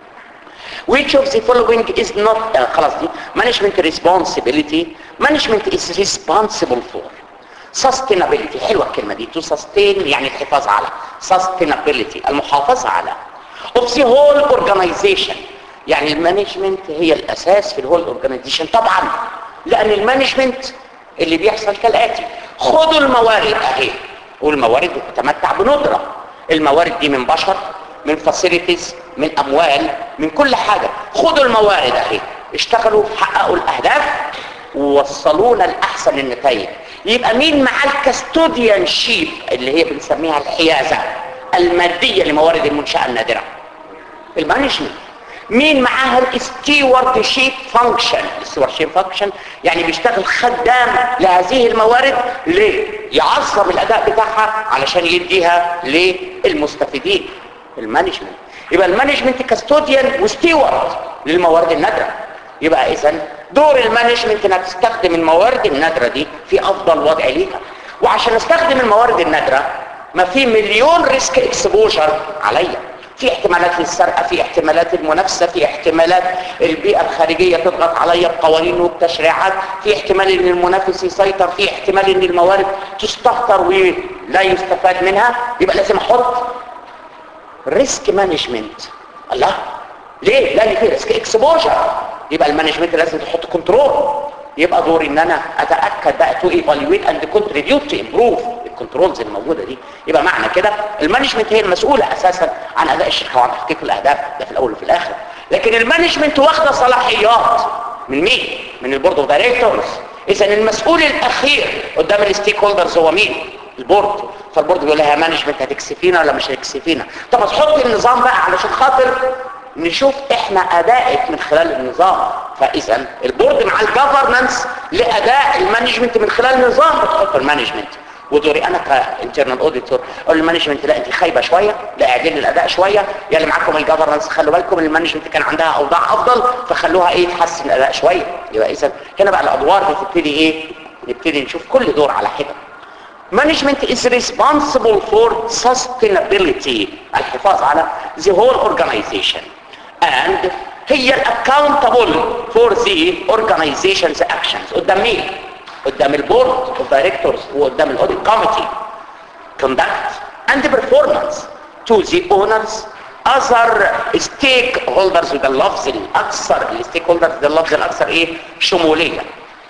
which of the following is not uh, خلاص دي management responsibility management is responsible for sustainability حلوه الكلمه دي to sustain يعني الحفاظ على sustainability المحافظه على of the whole organization يعني المانجمنت هي الاساس في الهول اورجانيزيشن طبعا لان المانجمنت اللي بيحصل كالاتي خدوا الموارد اهي والموارد بتتمتع بندره الموارد دي من بشر من فاسيلتيز من اموال من كل حاجه خدوا الموارد اهي اشتغلوا حققوا الاهداف ووصلونا لاحسن النتائج يبقى مين معاه الكاستوديان شيب اللي هي بنسميها الحيازه الماديه لموارد المنشاه النادره المانجمنت مين معاها الاستيوارد شيب فانكشن الاستيوارد شيب فانكشن يعني بيشتغل خدام لهذه الموارد ليه يعظم الاداء بتاعها علشان يديها للمستفيدين المانجمنت يبقى المانجمنت كاستوديان وستيوارد للموارد النادره يبقى اذا دور المانجمنت انها تستخدم الموارد النادره دي في افضل وضع ليها وعشان استخدم الموارد النادره ما في مليون ريسك اكسبوجر عليا في احتمالات للسرقه في احتمالات المنافسه في احتمالات البيئه الخارجيه تضغط عليا بقوانين وبتشريعات في احتمال ان المنافس يسيطر في احتمال ان الموارد تستهتر ولا يستفاد منها يبقى لازم احط ريسك مانجمنت الله ليه لان في ريسك اكسبوجر يبقى المانجمنت لازم تحط كنترول يبقى دوري ان انا اتاكد بقى تو ايفالويت اند كونتريبيوت تو امبروف الكنترولز الموجوده دي يبقى معنى كده المانجمنت هي المسؤوله اساسا عن اداء الشركه وعن تحقيق الاهداف ده في الاول وفي الاخر لكن المانجمنت واخده صلاحيات من مين من البورد اوف دايركتورز اذا المسؤول الاخير قدام الستيك هولدرز هو مين البورد فالبورد بيقول لها مانجمنت هتكسفينا ولا مش هتكسفينا طب تحط النظام بقى علشان خاطر نشوف احنا ادائك من خلال النظام فاذا البورد مع الجفرنانس لاداء المانجمنت من خلال النظام بتحط المانجمنت ودوري انا كانترنال اوديتور اقول للمانجمنت لا انت خايبه شويه لا اعدل الاداء شويه يا اللي معاكم الجفرنس خلوا بالكم المانجمنت كان عندها اوضاع افضل فخلوها ايه تحسن الاداء شويه يبقى اذا هنا بقى الادوار بتبتدي ايه نبتدي نشوف كل دور على حده management is responsible for sustainability الحفاظ على the whole organization and هي accountable for the organization's actions قدام مين؟ قدام البورد اوف دايركتورز وقدام الاوديت كوميتي conduct and performance to the owners other stakeholders وده اللفظ الاكثر الستيك هولدرز ده اللفظ الاكثر ايه شموليه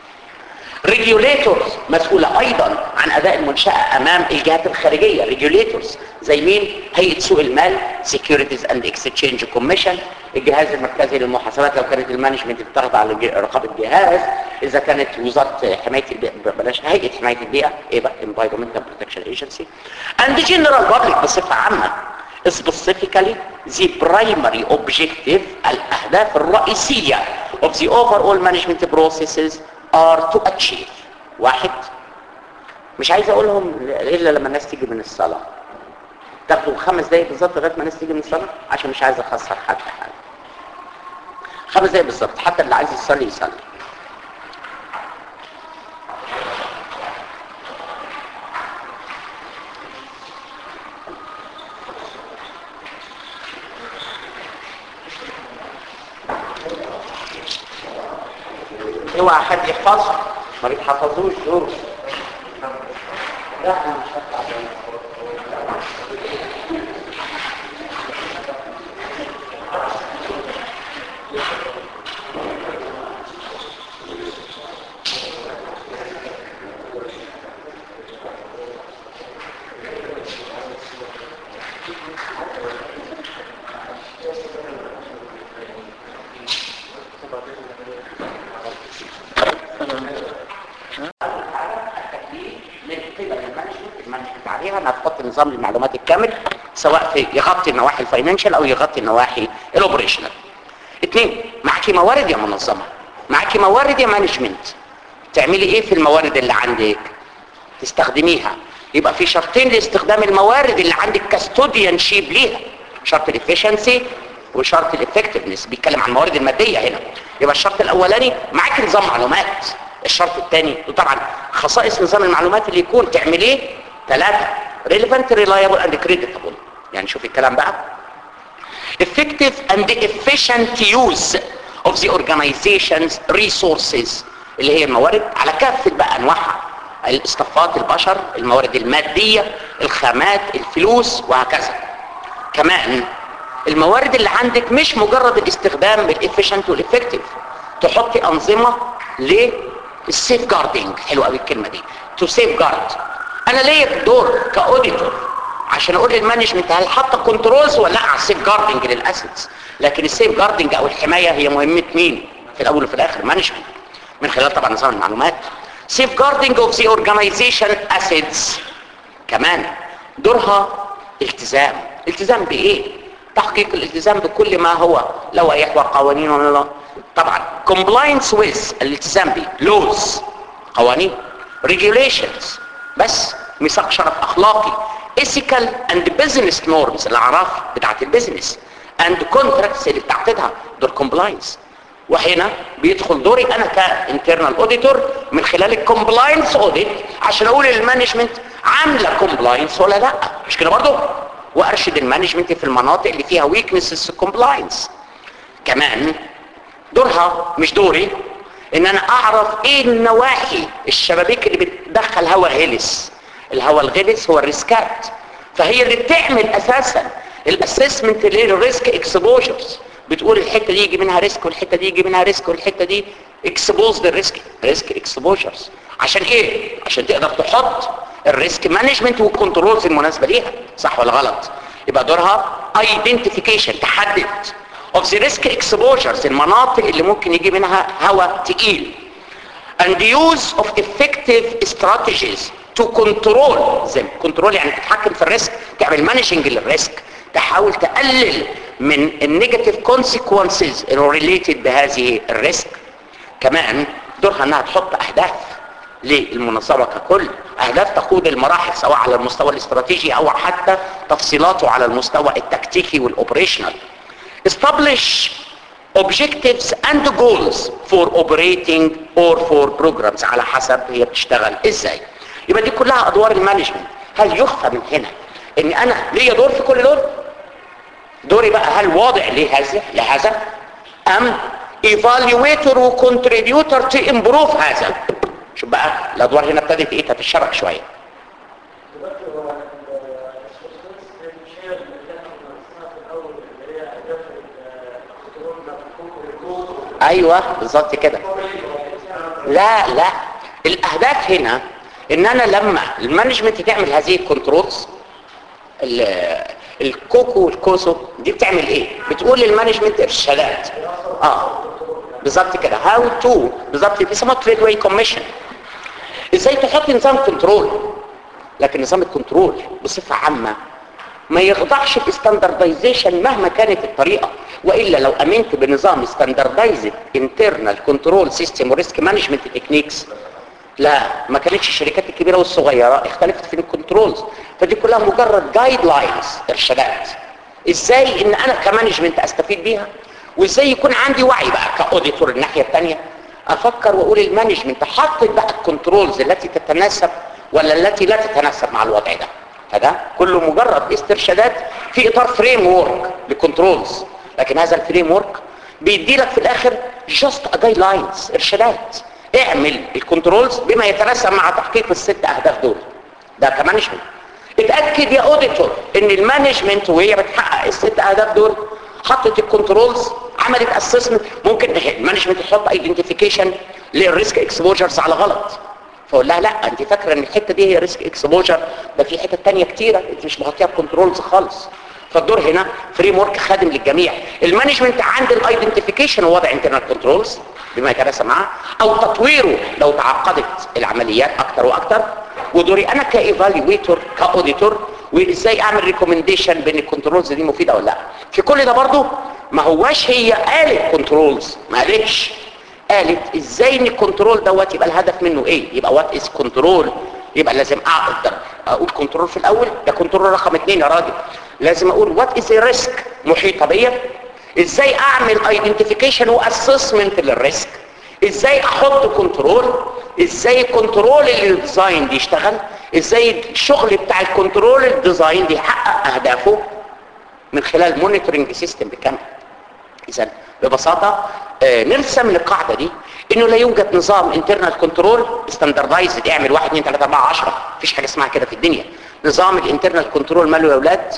ريجوليتورز مسؤولة ايضا عن اداء المنشأة امام الجهات الخارجية ريجوليتورز زي مين هيئة سوق المال Securities and Exchange Commission الجهاز المركزي للمحاسبات لو كانت المانجمنت بتاخد على رقابة جهاز اذا كانت وزارة حماية البيئة بلاش هيئة حماية البيئة ايه بقى Environmental Protection Agency and General Public بصفة عامة specifically the primary objective الاهداف الرئيسية of the overall management processes are to achieve واحد مش عايز اقولهم الا لما الناس تيجي من الصلاة تاخدوا خمس دقايق بالظبط لغايه ما الناس تيجي من الصلاة عشان مش عايز اخسر حد حاجة خمس دقايق بالظبط حتى اللي عايز يصلي يصلي اوعى حد يحفظه ما بيتحفظوش دول لا انا مش هطلع عليها انها تحط نظام المعلومات الكامل سواء في يغطي النواحي الفاينانشال او يغطي النواحي الاوبريشنال اثنين معاكي موارد يا منظمه معاكي موارد يا مانجمنت تعملي ايه في الموارد اللي عندك تستخدميها يبقى في شرطين لاستخدام الموارد اللي عندك كاستوديان شيب ليها شرط الافشنسي وشرط الافكتفنس بيتكلم عن الموارد الماديه هنا يبقى الشرط الاولاني معاك نظام معلومات الشرط الثاني وطبعا خصائص نظام المعلومات اللي يكون تعمل ايه ثلاثة relevant reliable and creditable يعني شوف الكلام بقى effective and efficient use of the organization's resources اللي هي الموارد على كافة بقى انواعها الاصطفات البشر الموارد المادية الخامات الفلوس وهكذا كمان الموارد اللي عندك مش مجرد الاستخدام بالافيشنت والافكتيف تحطي انظمة للسيف جاردنج حلوه قوي الكلمة دي تو سيف جارد انا ليا دور كاوديتور عشان اقول للمانجمنت هل حاطه كنترولز ولا لا على السيف جاردنج للاسيتس لكن السيف جاردنج او الحمايه هي مهمه مين في الاول وفي الاخر مانجمنت من خلال طبعا نظام المعلومات سيف جاردنج اوف ذا اورجانيزيشن اسيتس كمان دورها التزام التزام بايه تحقيق الالتزام بكل ما هو لوائح وقوانين ولا طبعا compliance with الالتزام به laws قوانين regulations بس ميثاق شرف اخلاقي ethical and business norms الاعراف بتاعت البيزنس and contracts اللي بتعقدها دور compliance وهنا بيدخل دوري انا كانترنال اوديتور من خلال الكومبلاينس اوديت عشان اقول للمانجمنت عامله كومبلاينس ولا لا مش كده برضه وارشد المانجمنت في المناطق اللي فيها ويكنسز كومبلاينس كمان دورها مش دوري ان انا اعرف ايه النواحي الشبابيك اللي بتدخل هواء غلس الهواء الغلس هو الريسكات فهي اللي بتعمل اساسا الاسسمنت للريسك اكسبوجرز بتقول الحته دي يجي منها ريسك والحته دي يجي منها ريسك والحته دي اكسبوزد الريسك ريسك اكسبوجرز عشان ايه عشان تقدر تحط الريسك مانجمنت والكنترولز المناسبه ليها صح ولا غلط يبقى دورها ايدنتيفيكيشن تحدد of the risk exposures المناطق اللي ممكن يجي منها هواء تقيل and the use of effective strategies to control them control يعني تتحكم في الريسك تعمل مانجنج للريسك تحاول تقلل من النيجاتيف consequences related بهذه الريسك كمان دورها انها تحط اهداف للمنظمه ككل اهداف تقود المراحل سواء على المستوى الاستراتيجي او حتى تفصيلاته على المستوى التكتيكي والاوبريشنال establish objectives and goals for operating or for programs على حسب هي بتشتغل ازاي يبقى دي كلها ادوار المانجمنت هل يخفى من هنا ان انا ليا دور في كل دور دوري بقى هل واضع لهذا لهذا ام evaluator وcontributor to improve هذا شوف بقى الادوار هنا ابتدت ايه تتشابك شويه دلوقتي هو السوسياليست شايف اللي كان في السنه الاول اللي هي اهداف الكنترول ده ايوه بالظبط كده لا لا الاهداف هنا ان انا لما المانجمنت تعمل هذه الكنترولز ال- الكوكو والكوسو دي بتعمل ايه بتقول للمانجمنت ارشادات اه بالظبط كده هاو تو بالظبط بيسموها تريد واي كوميشن ازاي تحط نظام كنترول لكن نظام الكنترول بصفه عامه ما يخضعش للستاندردايزيشن مهما كانت الطريقه والا لو امنت بنظام ستاندردايزد انترنال كنترول سيستم وريسك مانجمنت تكنيكس لا ما كانتش الشركات الكبيره والصغيره اختلفت في الكنترولز فدي كلها مجرد جايد لاينز ارشادات ازاي ان انا كمانجمنت استفيد بيها وازاي يكون عندي وعي بقى كاوديتور الناحيه الثانيه افكر واقول المانجمنت حطت بقى الكنترولز التي تتناسب ولا التي لا تتناسب مع الوضع ده فده كله مجرد استرشادات في اطار فريم ورك لكنترولز لكن هذا الفريم ورك بيدي لك في الاخر جاست جايد لاينز ارشادات اعمل الكنترولز بما يتناسب مع تحقيق الست اهداف دول ده كمانجمنت اتاكد يا اوديتور ان المانجمنت وهي بتحقق الست اهداف دول حطت الكنترولز عملت اسسمنت ممكن المانجمنت تحط ايدنتيفيكيشن للريسك اكسبوجرز على غلط فاقول لها لا انت فاكره ان الحته دي هي ريسك اكسبوجر ده في حته تانية كتيره انت مش مغطيها بكنترولز خالص فالدور هنا فريم ورك خادم للجميع المانجمنت عند الايدنتيفيكيشن ووضع انترنال كنترولز بما يتناسب معاه او تطويره لو تعقدت العمليات اكتر واكتر ودوري انا كايفالويتور كاوديتور وازاي اعمل ريكومنديشن بين الكنترولز دي مفيده ولا لا في كل ده برضو ما هواش هي قالت كنترولز ما قالتش قالت ازاي ان الكنترول دوت يبقى الهدف منه ايه يبقى وات از كنترول يبقى لازم اقدر اقول كنترول في الاول ده كنترول رقم اتنين يا راجل لازم اقول وات از ريسك محيطه بيا ازاي اعمل ايدنتيفيكيشن واسسمنت للريسك ازاي احط كنترول ازاي الكنترول اللي ديزاين دي يشتغل ازاي الشغل بتاع الكنترول الديزاين دي يحقق اهدافه من خلال مونيتورنج سيستم بكامل اذا ببساطه آه نرسم القاعده دي انه لا يوجد نظام انترنال كنترول ستاندردايزد اعمل 1 2 3 4 10 مفيش حاجه اسمها كده في الدنيا نظام الانترنال كنترول ماله يا اولاد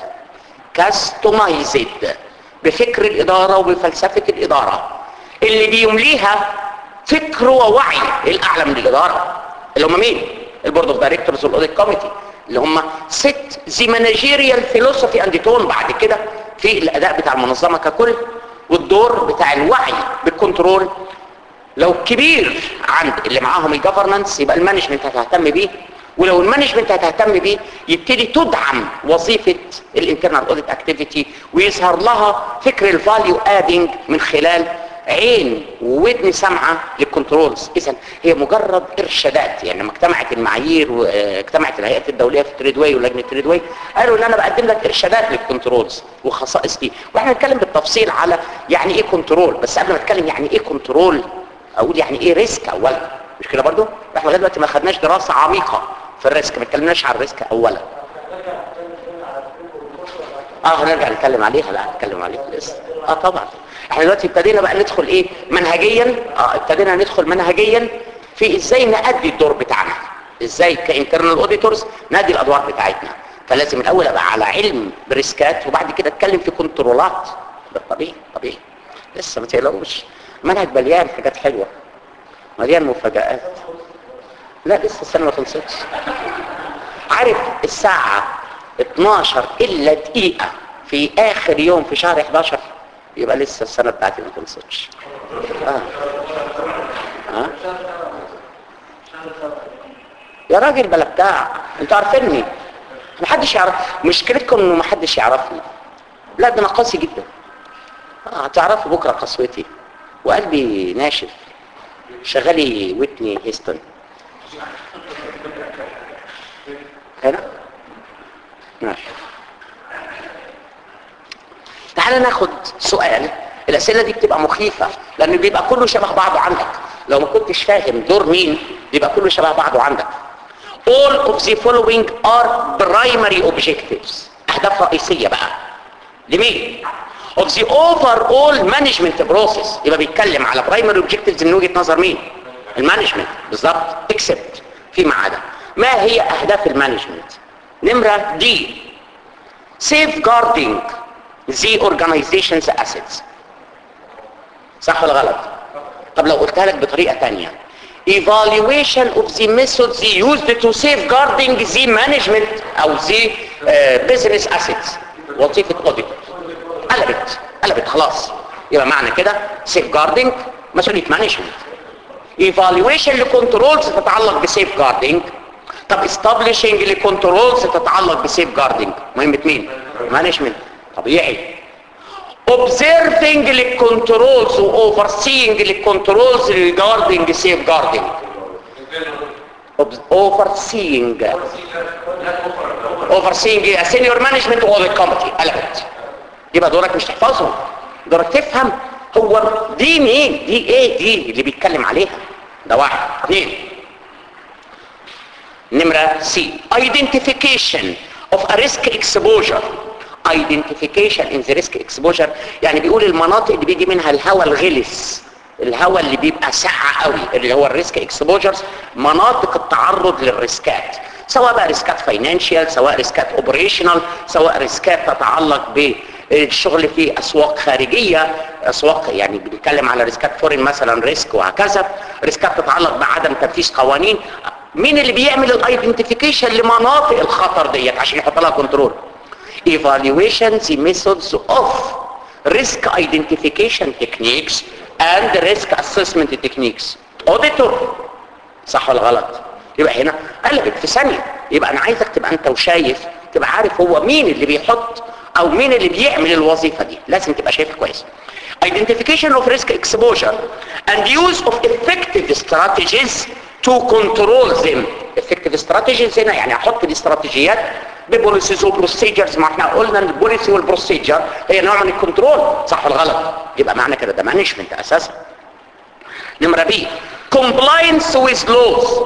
كاستمايزد بفكر الاداره وبفلسفه الاداره اللي بيمليها فكر ووعي الاعلى من الاداره اللي هم مين البورد اوف دايركتورز والاوديت كوميتي اللي هم ست زي مانجيريال فيلوسفي اند تون بعد كده في الاداء بتاع المنظمه ككل والدور بتاع الوعي بالكنترول لو كبير عند اللي معاهم الجفرنانس يبقى المانجمنت هتهتم بيه ولو المانجمنت هتهتم بيه يبتدي تدعم وظيفه الانترنال اوديت اكتيفيتي ويظهر لها فكر الفاليو ادنج من خلال عين وودن سامعه للكنترولز اذا هي مجرد ارشادات يعني لما اجتمعت المعايير واجتمعت الهيئات الدوليه في التريد واي ولجنه التريد واي قالوا ان انا بقدم لك ارشادات للكنترولز وخصائص دي واحنا هنتكلم بالتفصيل على يعني ايه كنترول بس قبل ما اتكلم يعني ايه كنترول اقول يعني ايه ريسك اولا مش كده برضو احنا لغايه دلوقتي ما خدناش دراسه عميقه في الريسك ما اتكلمناش عن الريسك اولا اه هنرجع نتكلم عليها لا نتكلم عليها لسه اه طبعا احنا دلوقتي ابتدينا بقى ندخل ايه منهجيا اه ابتدينا ندخل منهجيا في ازاي نأدي الدور بتاعنا ازاي كانترنال اوديتورز نأدي الادوار بتاعتنا فلازم الاول ابقى على علم بريسكات وبعد كده اتكلم في كنترولات ده طبيعي طبيعي لسه ما تقلقوش منهج مليان حاجات حلوه مليان مفاجآت لا لسه السنه ما خلصتش عارف الساعه 12 الا دقيقه في اخر يوم في شهر 11 يبقى لسه السنه بتاعتي ما خلصتش اه اه يا راجل بلا بتاع انتوا عارفيني محدش يعرف مشكلتكم انه محدش يعرفني لا ده انا قاسي جدا اه هتعرفوا بكره قسوتي وقلبي ناشف شغالي ويتني هيستون هنا ماشي تعال ناخد سؤال الاسئله دي بتبقى مخيفه لان بيبقى كله شبه بعضه عندك لو ما كنتش فاهم دور مين بيبقى كله شبه بعضه عندك all of the following are primary objectives اهداف رئيسيه بقى لمين of the overall management process يبقى بيتكلم على primary objectives من وجهه نظر مين المانجمنت بالظبط except فيما عدا ما هي اهداف المانجمنت نمره دي safeguarding the organization's assets صح ولا غلط طب لو قلتها لك بطريقه تانية evaluation of the methods used to safeguarding the management او the uh, business assets وظيفه audit قلبت قلبت خلاص يبقى معنى كده safeguarding مسؤوليه management evaluation لكنترولز تتعلق بسيف طب establishing لكنترولز تتعلق بسيف مهمه مين مانجمنت طبيعي observing للكنترولز و overseeing للكنترولز regarding safeguarding overseeing overseeing a senior management audit committee قلبت يبقى دورك مش تحفظهم دورك تفهم هو دي مين دي ايه دي اللي بيتكلم عليها ده واحد اثنين نمرة سي identification of a risk exposure identification in the risk exposure يعني بيقول المناطق اللي بيجي منها الهواء الغلس الهواء اللي بيبقى ساقع قوي اللي هو الريسك اكسبوجرز مناطق التعرض للريسكات سواء بقى ريسكات فاينانشال سواء ريسكات اوبريشنال سواء ريسكات تتعلق بالشغل في اسواق خارجيه اسواق يعني بنتكلم على ريسكات فورين مثلا ريسك وهكذا ريسكات تتعلق بعدم تنفيذ قوانين مين اللي بيعمل الايدنتيفيكيشن لمناطق الخطر ديت عشان يحط لها كنترول evaluation the methods of risk identification techniques and risk assessment techniques auditor صح ولا غلط يبقى هنا قلبت في ثانيه يبقى انا عايزك تبقى انت وشايف تبقى عارف هو مين اللي بيحط او مين اللي بيعمل الوظيفه دي لازم تبقى شايفها كويس identification of risk exposure and use of effective strategies to control them effective strategies هنا يعني احط الاستراتيجيات ببوليسيز وبروسيجرز ما احنا قلنا ان البوليسي والبروسيجر هي نوع من الكنترول صح ولا غلط يبقى معنى كده ده مانجمنت اساسا نمره بي compliance with laws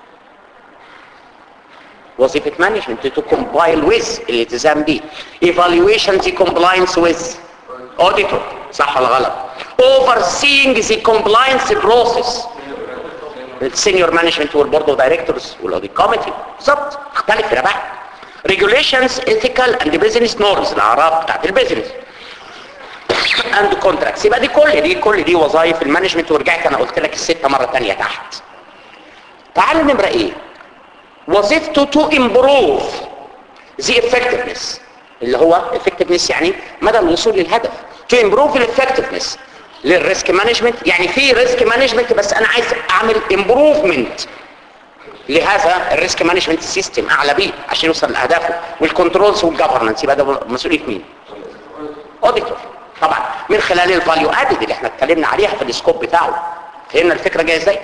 وظيفة مانجمنت to compile with الالتزام بيه evaluation the compliance with auditor صح ولا غلط overseeing the compliance process السينيور مانجمنت والبورد اوف دايركتورز والاوديت كوميتي بالظبط اختلف هنا بقى regulations ethical and business norms الاعراف بتاعت البيزنس and contracts يبقى دي كل دي كل دي وظائف المانجمنت ورجعت انا قلت لك الستة مرة تانية تحت تعال نمرة ايه وظيفته to improve the effectiveness اللي هو effectiveness يعني مدى الوصول للهدف to improve the effectiveness للريسك مانجمنت يعني في ريسك مانجمنت بس انا عايز اعمل امبروفمنت لهذا الريسك مانجمنت سيستم اعلى بيه عشان يوصل لاهدافه والكنترولز والجفرنس يبقى ده مسؤوليه مين اوديتور طبعا من خلال الفاليو ادد اللي احنا اتكلمنا عليها في السكوب بتاعه فهمنا الفكره جايه ازاي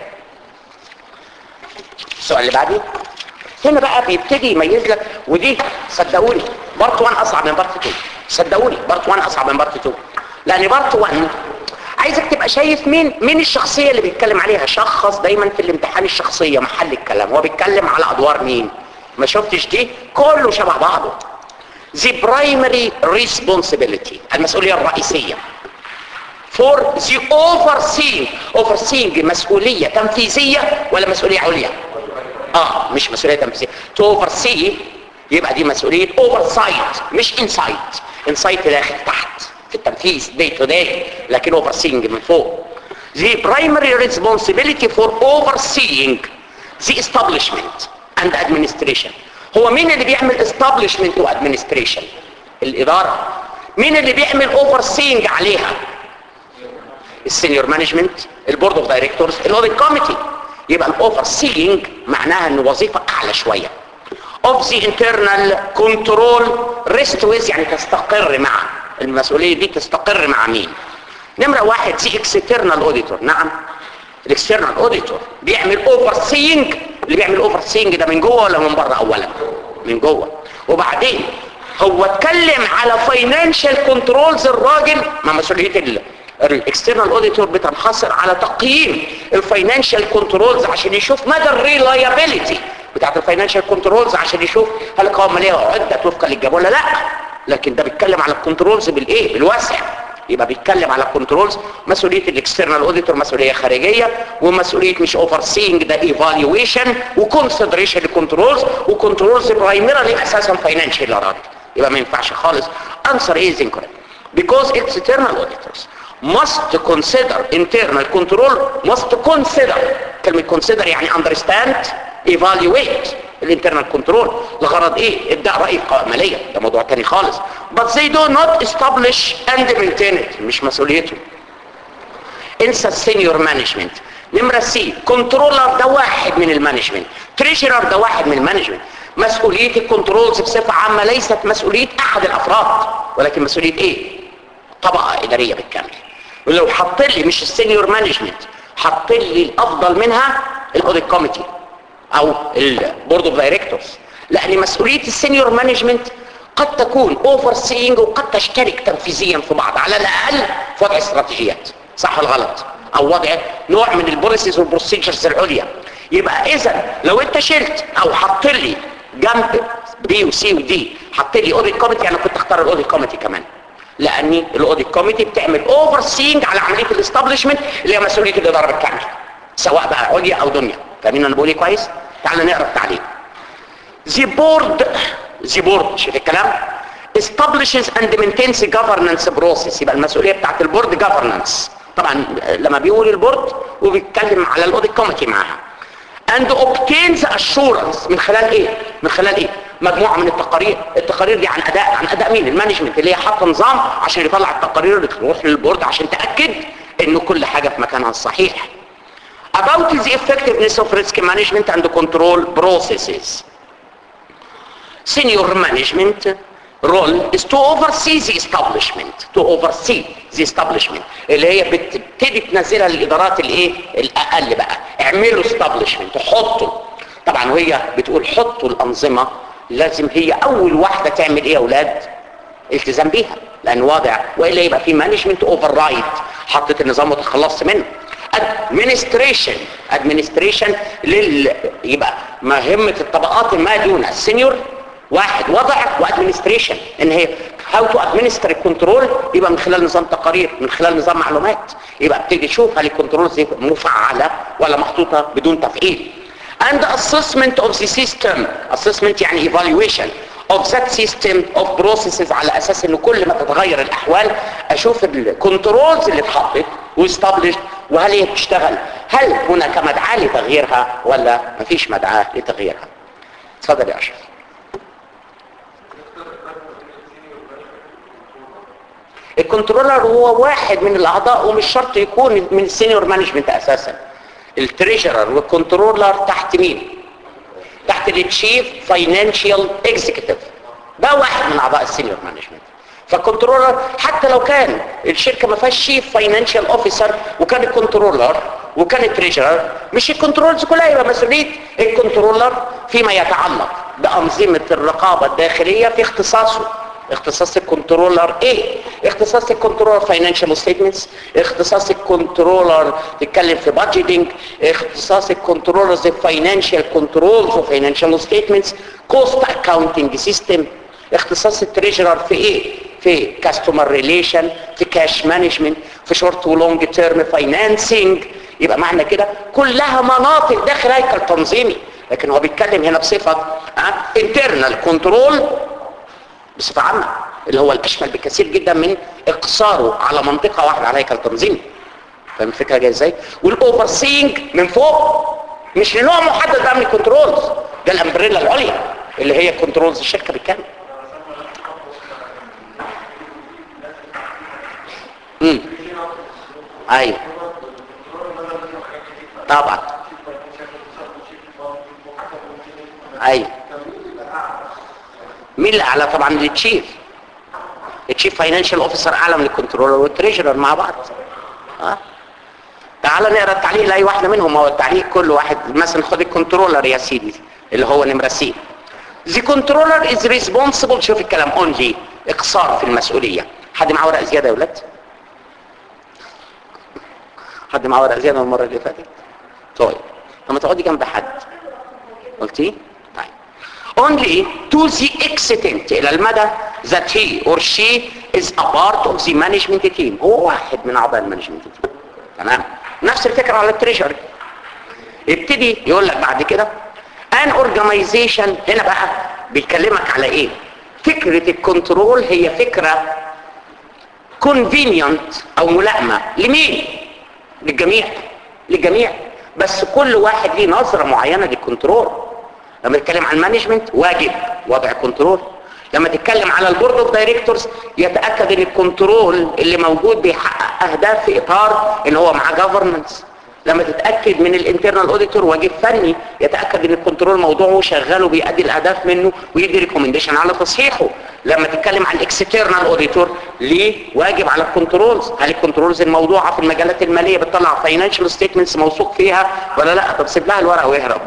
السؤال اللي بعديه هنا بقى بيبتدي يميز لك ودي صدقوني بارت 1 اصعب من بارت 2 صدقوني بارت 1 اصعب من بارت 2 لان بارت 1 عايزك تبقى شايف مين مين الشخصيه اللي بيتكلم عليها شخص دايما في الامتحان الشخصيه محل الكلام هو بيتكلم على ادوار مين ما شفتش دي كله شبه بعضه the primary responsibility المسؤولية الرئيسية for the overseeing overseeing مسؤولية تنفيذية ولا مسؤولية عليا اه مش مسؤولية تنفيذية to oversee يبقى دي مسؤولية oversight مش insight insight داخل تحت في التنفيذ day to day لكن overseeing من فوق the primary responsibility for overseeing the establishment and administration هو مين اللي بيعمل establishment و administration الإدارة مين اللي بيعمل overseeing عليها السينيور مانجمنت البورد اوف دايركتورز الاوديت كوميتي يبقى الاوفر سينج معناها ان وظيفه اعلى شويه اوف ذا انترنال كنترول ريست ويز يعني تستقر مع المسؤوليه دي تستقر مع مين نمره واحد سي اكسترنال اوديتور نعم الاكسترنال اوديتور بيعمل اوفر سينج اللي بيعمل اوفر سينج ده من جوه ولا من بره اولا من جوه وبعدين هو اتكلم على فاينانشال كنترولز الراجل مع مسؤوليه الاكسترنال اوديتور بتنحصر على تقييم الفاينانشال كنترولز عشان يشوف مدى الريلايابيليتي بتاعت الفاينانشال كنترولز عشان يشوف هل القوائم الماليه عدت وفقا للجاب ولا لا لكن ده بيتكلم على الكنترولز بالايه بالواسع يبقى بيتكلم على الكنترولز مسؤوليه الاكسترنال اوديتور مسؤوليه خارجيه ومسؤوليه مش اوفر سينج ده ايفالويشن وكونسيدريشن للكنترولز وكنترولز برايمري اساسا فاينانشال اراضي يبقى ما ينفعش خالص انسر از incorrect because external auditors must consider internal control must consider كلمة consider يعني understand evaluate الانترنال كنترول لغرض ايه ابداء رأي قوائم مالية ده موضوع تاني خالص but they do not establish and maintain it مش مسؤوليتهم انسى السينيور مانجمنت نمرة سي كنترولر ده واحد من المانجمنت تريشرر ده واحد من المانجمنت مسؤولية الكنترولز بصفة عامة ليست مسؤولية احد الافراد ولكن مسؤولية ايه طبقة ادارية بالكامل ولو حط لي مش السينيور مانجمنت حط لي الافضل منها الاوديت كوميتي او البورد اوف دايركتورز لان مسؤوليه السينيور مانجمنت قد تكون اوفر سينج وقد تشترك تنفيذيا في بعض على الاقل في وضع استراتيجيات صح ولا غلط او وضع نوع من البوليسيز والبروسيجرز العليا يبقى اذا لو انت شلت او حط لي جنب بي وسي ودي حط لي اوديت كوميتي انا كنت اختار الاوديت كوميتي كمان لان الاوديت كوميتي بتعمل اوفر سينج على عمليه الاستابليشمنت اللي هي مسؤوليه الاداره بالكامل سواء بقى عليا او دنيا فاهمين انا بقول ايه كويس تعال نقرا التعليق the board the board شوف الكلام establishes and maintains governance process يبقى المسؤوليه بتاعت البورد governance طبعا لما بيقول البورد وبيتكلم على الاوديت كوميتي معاها and obtains assurance من خلال ايه من خلال ايه مجموعه من التقارير التقارير دي عن اداء عن اداء مين المانجمنت اللي هي حاطه نظام عشان يطلع التقارير اللي تروح للبورد عشان تاكد انه كل حاجه في مكانها الصحيح about the effectiveness of risk management and control processes senior management role is to oversee the establishment to oversee the establishment اللي هي بتبتدي تنزلها للادارات الايه الاقل بقى اعملوا establishment حطوا طبعا وهي بتقول حطوا الانظمه لازم هي اول واحده تعمل ايه يا اولاد التزام بيها لان واضع والا يبقى في مانجمنت اوفر رايد حطيت النظام وتخلصت منه administration administration لل يبقى مهمه الطبقات ما دون السينيور واحد وضع وادمنستريشن ان هي هاو تو ادمنستر الكنترول يبقى من خلال نظام تقارير من خلال نظام معلومات يبقى ابتدي تشوف هل الكنترول دي مفعله ولا محطوطه بدون تفعيل and assessment of the system assessment يعني evaluation of that system of processes على اساس ان كل ما تتغير الاحوال اشوف الكنترولز اللي اتحطت واستابلشت وهل هي بتشتغل هل هناك مدعاة لتغييرها ولا مفيش مدعاة لتغييرها اتفضل يا اشرف الكنترولر هو واحد من الاعضاء ومش شرط يكون من السينيور مانجمنت اساسا التريجرر والكنترولر تحت مين تحت التشيف فاينانشال اكزيكتيف ده واحد من اعضاء السينيور مانجمنت فالكنترولر حتى لو كان الشركه ما فيهاش شيف فاينانشال اوفيسر وكان الكنترولر وكان التريجرر مش الكنترولز كلها يبقى مسؤوليه الكنترولر فيما يتعلق بانظمه الرقابه الداخليه في اختصاصه اختصاص الكنترولر ايه اختصاص الكنترولر فاينانشال ستيتمنتس اختصاص الكنترولر تتكلم في بادجيتنج اختصاص الكنترولر زي فاينانشال كنترولز وفاينانشال ستيتمنتس كوست اكاونتنج سيستم اختصاص التريجرر في ايه في كاستمر ريليشن في كاش مانجمنت في شورت ولونج تيرم فاينانسنج يبقى معنى كده كلها مناطق داخل هيكل تنظيمي لكن هو بيتكلم هنا بصفه انترنال كنترول بصفه عامه اللي هو الاشمل بكثير جدا من اقصاره على منطقه واحده على هيكل تنظيمي فاهم الفكره جايه ازاي والاوفر سينج من فوق مش لنوع محدد بقى من الكنترولز ده الامبريلا العليا اللي هي كنترولز الشركه بالكامل امم ايوه طبعا ايوه مين اللي اعلى طبعا التشيف التشيف فاينانشال اوفيسر اعلى من الكنترولر والتريجرر مع بعض اه تعال نقرا التعليق لاي واحده منهم هو التعليق كل واحد مثلا خد الكنترولر يا سيدي اللي هو نمره سي The controller is responsible شوف الكلام only اقصار في المسؤوليه حد معاه ورق زياده يا ولاد حد معاه ورق زياده المره اللي فاتت طيب لما تقعدي جنب حد قلتي طيب only to the extent الى المدى that he or she is a part of the management team هو واحد من اعضاء المانجمنت team تمام نفس الفكره على التريجري يبتدي يقول لك بعد كده ان اورجانيزيشن هنا بقى بيكلمك على ايه فكره الكنترول هي فكره كونفينينت او ملائمه لمين للجميع للجميع بس كل واحد ليه نظره معينه للكنترول لما تتكلم عن مانجمنت واجب وضع كنترول لما تتكلم على البورد اوف دايركتورز يتاكد ان الكنترول اللي موجود بيحقق اهداف في اطار ان هو معاه جفرنس لما تتاكد من الانترنال اوديتور واجب فني يتاكد ان الكنترول موضوعه شغال وبيأدي الاهداف منه ويدي ريكومنديشن على تصحيحه لما تتكلم عن الاكسترنال اوديتور ليه واجب على الكنترولز هل الكنترولز الموضوعه في المجالات الماليه بتطلع فاينانشال ستيتمنتس موثوق فيها ولا لا طب سيب لها الورقه واهرب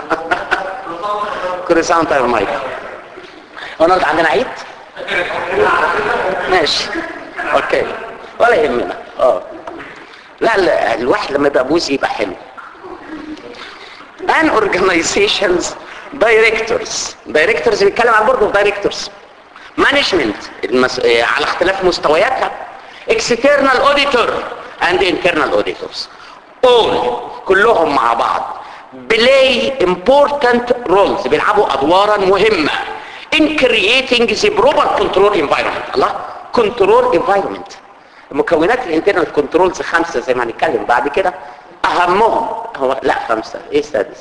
كل سنه وانت طيب مايك هو النهارده عندنا عيد ماشي اوكي ولا يهمنا اه لا, لا الواحد لما يبقى بوزي يبقى حلو ان organizations directors directors بيتكلم عن البورد اوف دايركتورز مانجمنت المس... على اختلاف مستوياتها external auditor and internal auditors all كلهم مع بعض play important roles بيلعبوا ادوارا مهمه in creating the proper control environment الله control environment مكونات الانترنال كنترولز خمسه زي ما هنتكلم بعد كده اهمهم هو لا خمسه ايه السادس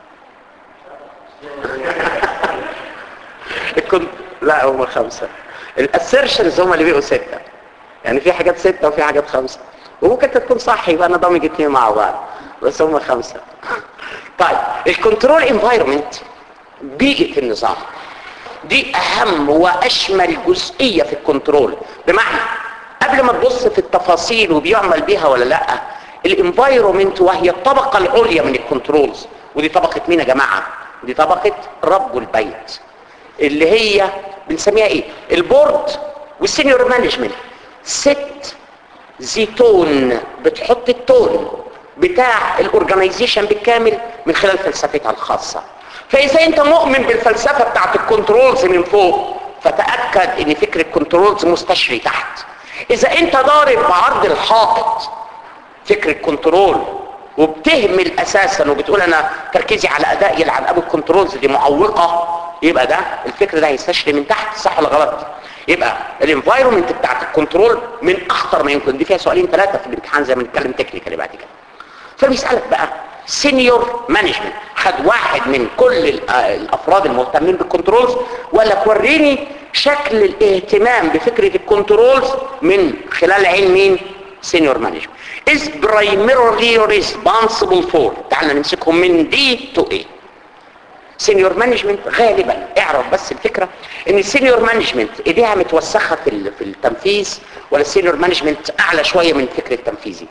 الكن... لا هم خمسه الاسيرشنز هم اللي بيبقوا سته يعني في حاجات سته وفي حاجات خمسه وممكن تكون صح يبقى انا ضامج اتنين مع بعض بس هم خمسه طيب الكنترول انفايرمنت بيئه النظام دي اهم واشمل جزئيه في الكنترول بمعنى قبل ما تبص في التفاصيل وبيعمل بيها ولا لا الانفايرومنت وهي الطبقه العليا من الكنترولز ودي طبقه مين يا جماعه دي طبقه رب البيت اللي هي بنسميها ايه البورد والسينيور مانجمنت ست زي تون بتحط التون بتاع الاورجنايزيشن بالكامل من خلال فلسفتها الخاصه فاذا انت مؤمن بالفلسفه بتاعت الكنترولز من فوق فتاكد ان فكر الكنترولز مستشري تحت اذا انت ضارب بعرض الحائط فكر الكنترول وبتهمل اساسا وبتقول انا تركيزي على اداء يلعن ابو الكنترولز دي معوقه يبقى ده الفكر ده هيستشري من تحت صح ولا غلط يبقى الانفايرمنت بتاعت الكنترول من اخطر ما يمكن دي فيها سؤالين ثلاثه في الامتحان زي ما بنتكلم تكنيكالي بعد كده فبيسالك بقى سينيور مانجمنت خد واحد من كل الافراد المهتمين بالكنترولز ولا توريني شكل الاهتمام بفكره الكنترولز من خلال عين مين سينيور مانجمنت is primarily responsible for تعالى نمسكهم من دي تو ايه سينيور مانجمنت غالبا اعرف بس الفكره ان السينيور مانجمنت ايديها متوسخه في في التنفيذ ولا السينيور مانجمنت اعلى شويه من الفكر التنفيذي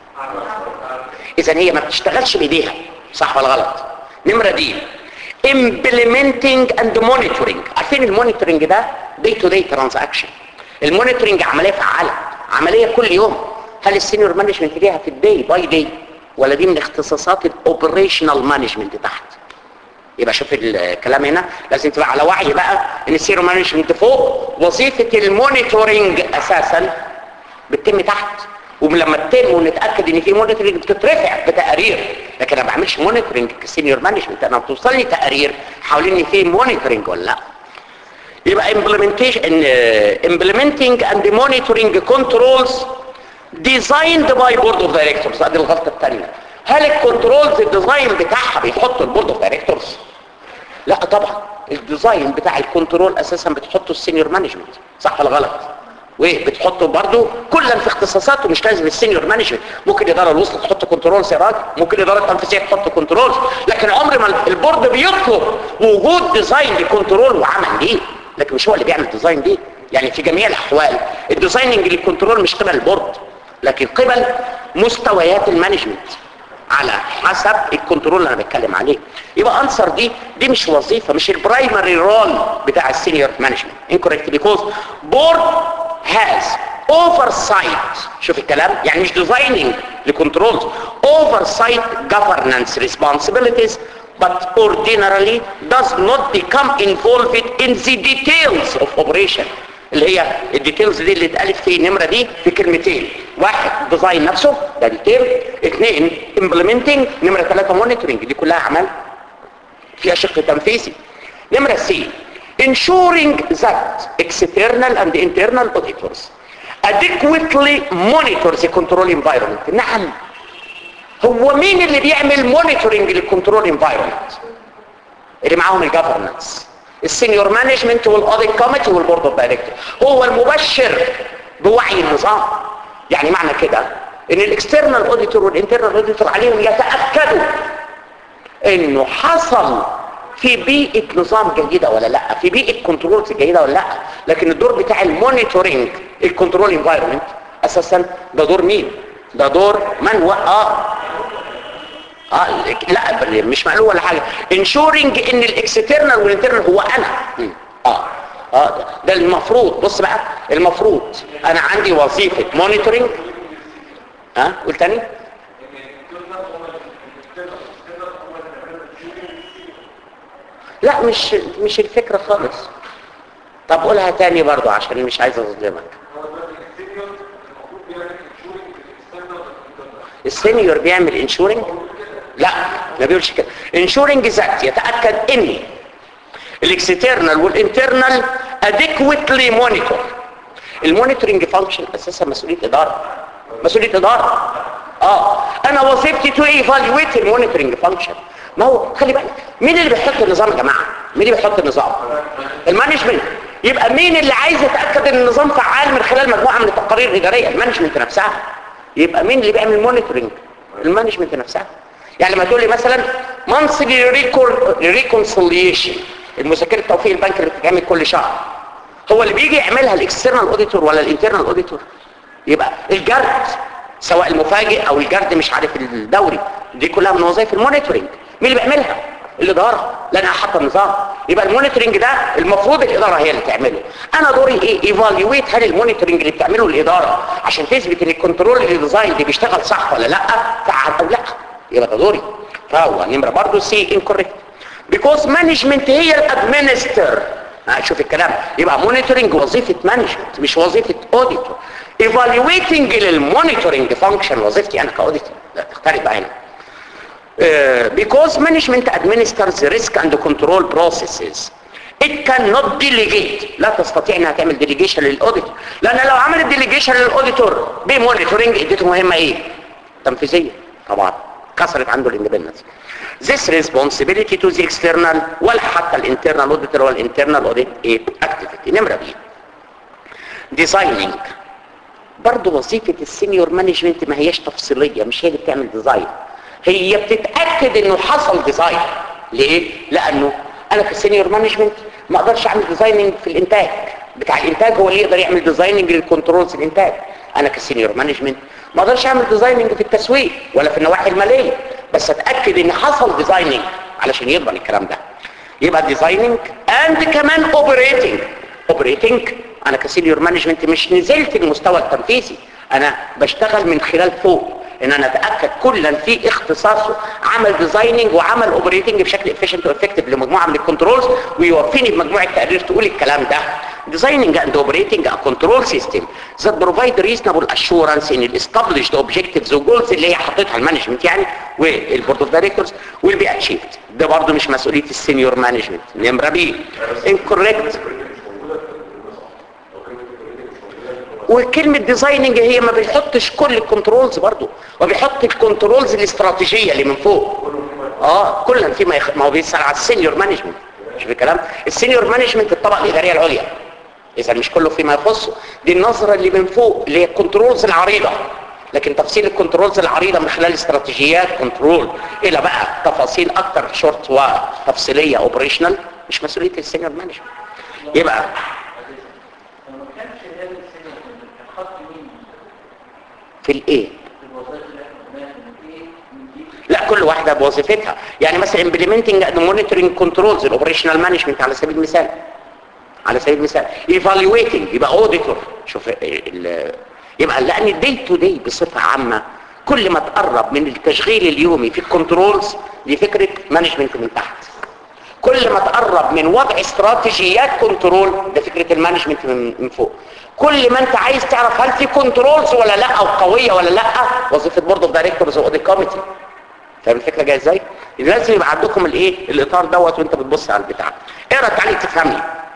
اذا هي ما بتشتغلش بايديها صح ولا غلط نمره دي implementing and monitoring عارفين المونيتورنج ده day to day transaction المونيتورنج عمليه فعاله عمليه كل يوم هل السينيور مانجمنت ليها في الداي باي داي ولا دي من اختصاصات الاوبريشنال مانجمنت تحت يبقى شوف الكلام هنا لازم تبقى على وعي بقى ان السيرو مانجمنت فوق وظيفه المونيتورنج اساسا بتتم تحت ولما تتم ونتاكد ان في مونيتورنج بتترفع بتقارير لكن انا ما بعملش مونيتورنج كسينيور مانجمنت انا بتوصلني تقارير حوالين ان في مونيتورنج ولا لا يبقى implementation uh, implementing and monitoring controls designed by board of directors ادي الغلطه الثانيه هل الكنترولز الديزاين بتاعها بيحط البورد اوف دايركتورز لا طبعا الديزاين بتاع الكنترول اساسا بتحطه السينيور مانجمنت صح ولا غلط وبتحطه برضه كلا في اختصاصاته مش لازم السينيور مانجمنت ممكن الاداره الوسطى تحط كنترول سيرات ممكن الاداره التنفيذيه تحط كنترول لكن عمر ما البورد بيطلب وجود ديزاين لكنترول وعمل ليه لكن مش هو اللي بيعمل ديزاين دي يعني في جميع الاحوال الديزايننج للكنترول مش قبل البورد لكن قبل مستويات المانجمنت على حسب الكنترول اللي انا بتكلم عليه يبقى انسر دي دي مش وظيفه مش البرايمري رول بتاع السينيور مانجمنت انكوريكت بيكوز بورد هاز oversight شوف الكلام يعني مش ديزايننج لكنترولز oversight governance responsibilities but ordinarily does not become involved in the details of operation اللي هي الديتيلز دي اللي اتقالت في النمره دي في كلمتين واحد ديزاين نفسه ده ديتيل اثنين امبلمنتنج نمره ثلاثه مونيتورنج دي كلها اعمال فيها شق تنفيذي نمره سي ensuring that external and internal auditors adequately monitor the control environment نعم هو مين اللي بيعمل مونيتورنج للكنترول انفايرمنت اللي معاهم الجفرنس السينيور مانجمنت والاوديت كوميتي والبورد اوف دايركتور هو المبشر بوعي النظام يعني معنى كده ان الاكسترنال اوديتور والانترنال اوديتور عليهم يتاكدوا انه حصل في بيئه نظام جيده ولا لا في بيئه كنترول جيده ولا لا لكن الدور بتاع المونيتورنج الكنترول انفايرمنت اساسا ده دور مين ده دور من هو اه اه لا مش مقلوب ولا حاجه انشورنج ان الاكسترنال والانترنال هو انا اه اه ده المفروض بص بقى المفروض انا عندي وظيفه مونيتورنج ها آه؟ قول تاني لا مش مش الفكره خالص طب قولها تاني برضو عشان مش عايز اظلمك السينيور بيعمل انشورنج لا ما بيقولش كده انشورنج ذات يتاكد ان الاكسترنال والانترنال اديكويتلي مونيتور المونيتورنج فانكشن اساسا مسؤوليه اداره مسؤوليه اداره اه انا وظيفتي تو ايفالويت المونيتورنج فانكشن ما هو خلي بالك مين اللي بيحط النظام يا جماعه مين اللي بيحط النظام المانجمنت يبقى مين اللي عايز يتاكد ان النظام فعال من خلال مجموعه من التقارير الاداريه المانجمنت نفسها يبقى مين اللي بيعمل مونيتورنج المانجمنت نفسها يعني لما تقول لي مثلا مانثلي ريكونسيليشن المذكره توفيق البنك اللي بتتعمل كل شهر هو اللي بيجي يعملها الاكسترنال اوديتور ولا الانترنال اوديتور يبقى الجرد سواء المفاجئ او الجرد مش عارف الدوري دي كلها من وظائف المونيتورنج مين اللي بيعملها الاداره لانها حاطه النظام يبقى المونيتورنج ده المفروض الاداره هي اللي تعمله انا دوري ايه ايفالويت هل المونيتورنج اللي بتعمله الاداره عشان تثبت ان الكنترول اللي ديزاين دي بيشتغل صح ولا لا فعال او لا يبقى ده دوري فهو نمره برضه سي انكوريكت بيكوز مانجمنت هي الادمنستر شوف الكلام يبقى مونيتورنج وظيفه مانجمنت مش وظيفه اوديتور ايفالويتنج للمونيتورنج فانكشن وظيفتي انا كاوديتور لا تختلف بقى هنا Uh, because management administers risk and control processes it cannot delegate لا تستطيع انها تعمل delegation للاوديتور لان لو عملت delegation للاوديتور بمونيتورنج اديته مهمه ايه تنفيذيه طبعا كسرت عنده الاندبندنس this responsibility to the external ولا حتى الانترنال auditor ولا الانترنال audit ايه activity نمره بي designing برضه وظيفه السينيور مانجمنت ما هياش تفصيليه مش هي اللي بتعمل ديزاين هي بتتاكد انه حصل ديزاين ليه لانه انا كسينيور مانجمنت ما اقدرش اعمل ديزايننج في الانتاج بتاع الانتاج هو اللي يقدر يعمل ديزايننج للكنترولز الانتاج انا كسينيور مانجمنت ما اقدرش اعمل ديزايننج في التسويق ولا في النواحي الماليه بس اتاكد ان حصل ديزايننج علشان يضمن الكلام ده يبقى ديزايننج اند كمان اوبريتنج اوبريتنج انا كسينيور مانجمنت مش نزلت المستوى التنفيذي انا بشتغل من خلال فوق ان انا اتاكد كلا في اختصاصه عمل ديزايننج وعمل اوبريتنج بشكل افيشنت وافكتيف لمجموعه من الكنترولز ويوفيني بمجموعه تقارير تقول الكلام ده designing and operating a control system that provide reasonable assurance in the established objectives وجولز اللي هي حطيتها المانجمنت يعني والبورد اوف دايركتورز will be achieved ده برضه مش مسؤوليه السينيور مانجمنت نمره بي incorrect وكلمة ديزايننج هي ما بيحطش كل الكنترولز برضو وبيحط الكنترولز الاستراتيجية اللي من فوق اه كلها في ما, يخ... ما هو بيسأل على السينيور مانجمنت شوف الكلام السينيور مانجمنت الطبقة الإدارية العليا إذا مش كله فيما يخصه دي النظرة اللي من فوق اللي هي الكنترولز العريضة لكن تفصيل الكنترولز العريضة من خلال استراتيجيات كنترول إلى بقى تفاصيل أكتر شورت وتفصيلية اوبريشنال مش مسؤولية السينيور مانجمنت يبقى لما كانش هذا السنة كان خط مين في الايه في الوظائف اللي احنا قلناها من ايه من دي لا كل واحدة بوظيفتها يعني مثلا implementing and monitoring controls الاوبريشنال مانجمنت على سبيل المثال على سبيل المثال evaluating يبقى auditor شوف ال- يبقى لان الدي تو دي بصفة عامة كل ما تقرب من التشغيل اليومي في الكنترولز دي فكرة مانجمنت من تحت كل ما تقرب من وضع استراتيجيات كنترول ده فكرة المانجمنت من من فوق كل ما انت عايز تعرف هل في كنترولز ولا لا او قوية ولا لا وظيفة بورد اوف دايركتورز واوديت كوميتي فاهم الفكرة جايه ازاي لازم يبقى عندكم الايه الاطار دوت وانت بتبص على البتاع اقرا التعليق تفهمني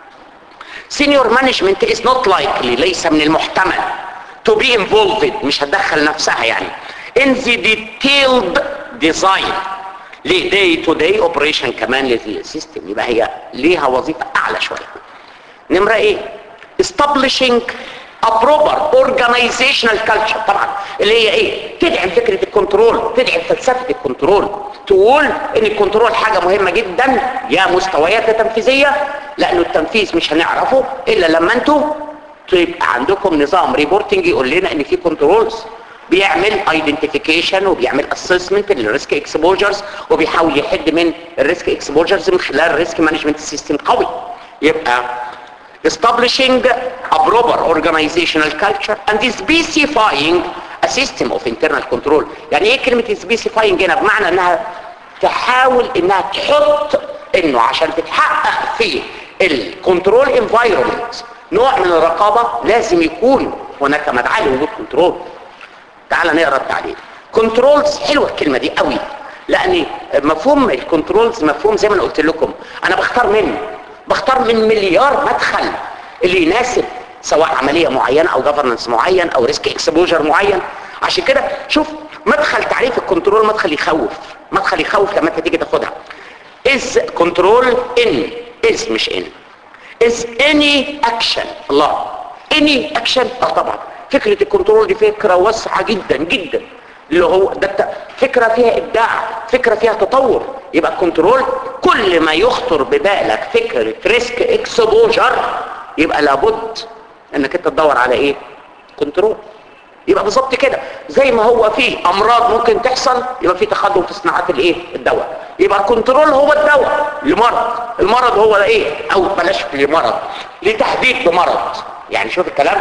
senior management is not likely ليس من المحتمل to be involved مش هتدخل نفسها يعني in the detailed design ليه day to day operation كمان للسيستم يبقى هي ليها وظيفة اعلى شوية نمرة ايه establishing a proper organizational culture طبعا اللي هي ايه تدعم فكرة الكنترول تدعم فلسفة الكنترول تقول ان الكنترول حاجة مهمة جدا يا مستويات تنفيذية لانه التنفيذ مش هنعرفه الا لما انتوا تبقى عندكم نظام ريبورتنج يقول لنا ان في كنترولز بيعمل ايدنتيفيكيشن وبيعمل اسسمنت للريسك اكسبوجرز وبيحاول يحد من الريسك اكسبوجرز من خلال الريسك مانجمنت سيستم قوي يبقى establishing a proper organizational culture and specifying a system of internal control يعني ايه كلمة specifying هنا بمعنى انها تحاول انها تحط انه عشان تتحقق في الكنترول environment نوع من الرقابة لازم يكون هناك مدعاة لوجود كنترول تعال نقرا التعليق كنترولز حلوه الكلمه دي قوي لان مفهوم الكنترولز مفهوم زي ما انا قلت لكم انا بختار منه بختار من مليار مدخل اللي يناسب سواء عمليه معينه او جفرنس معين او ريسك اكسبوجر معين عشان كده شوف مدخل تعريف الكنترول مدخل يخوف مدخل يخوف لما انت تيجي تاخدها is control in is مش in is any action الله any action اه طبعا فكرة الكنترول دي فكرة واسعة جدا جدا اللي هو ده الت- فكرة فيها ابداع فكرة فيها تطور يبقى الكنترول كل ما يخطر ببالك فكرة ريسك اكسبوجر يبقى لابد انك انت تدور على ايه كنترول يبقى بالظبط كده زي ما هو في امراض ممكن تحصل يبقى في تقدم في صناعات الايه الدواء يبقى الكنترول هو الدواء لمرض المرض هو ايه او بلاش لمرض لتحديد بمرض يعني شوف الكلام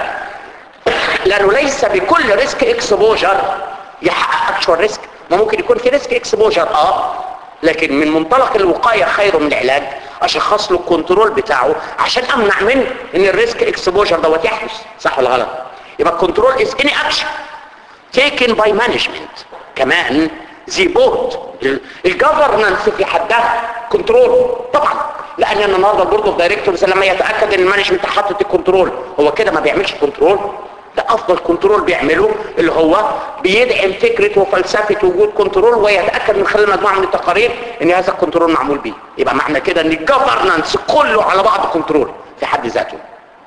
لانه ليس بكل ريسك اكسبوجر يحقق اكشوال ريسك ما ممكن يكون في ريسك اكسبوجر اه لكن من منطلق الوقايه خير من العلاج اشخص له الكنترول بتاعه عشان امنع منه ان الريسك اكسبوجر دوت يحدث صح ولا غلط يبقى الكنترول از اني اكشن taken by management كمان زي بورد الجفرنانس في حدها كنترول طبعا لان انا النهارده البورد اوف دايركتورز لما يتاكد ان المانجمنت حاطط الكنترول هو كده ما بيعملش كنترول ده افضل كنترول بيعمله اللي هو بيدعم فكره وفلسفه وجود كنترول ويتاكد من خلال مجموعه من التقارير ان هذا الكنترول معمول بيه يبقى معنى كده ان الجفرنانس كله على بعض كنترول في حد ذاته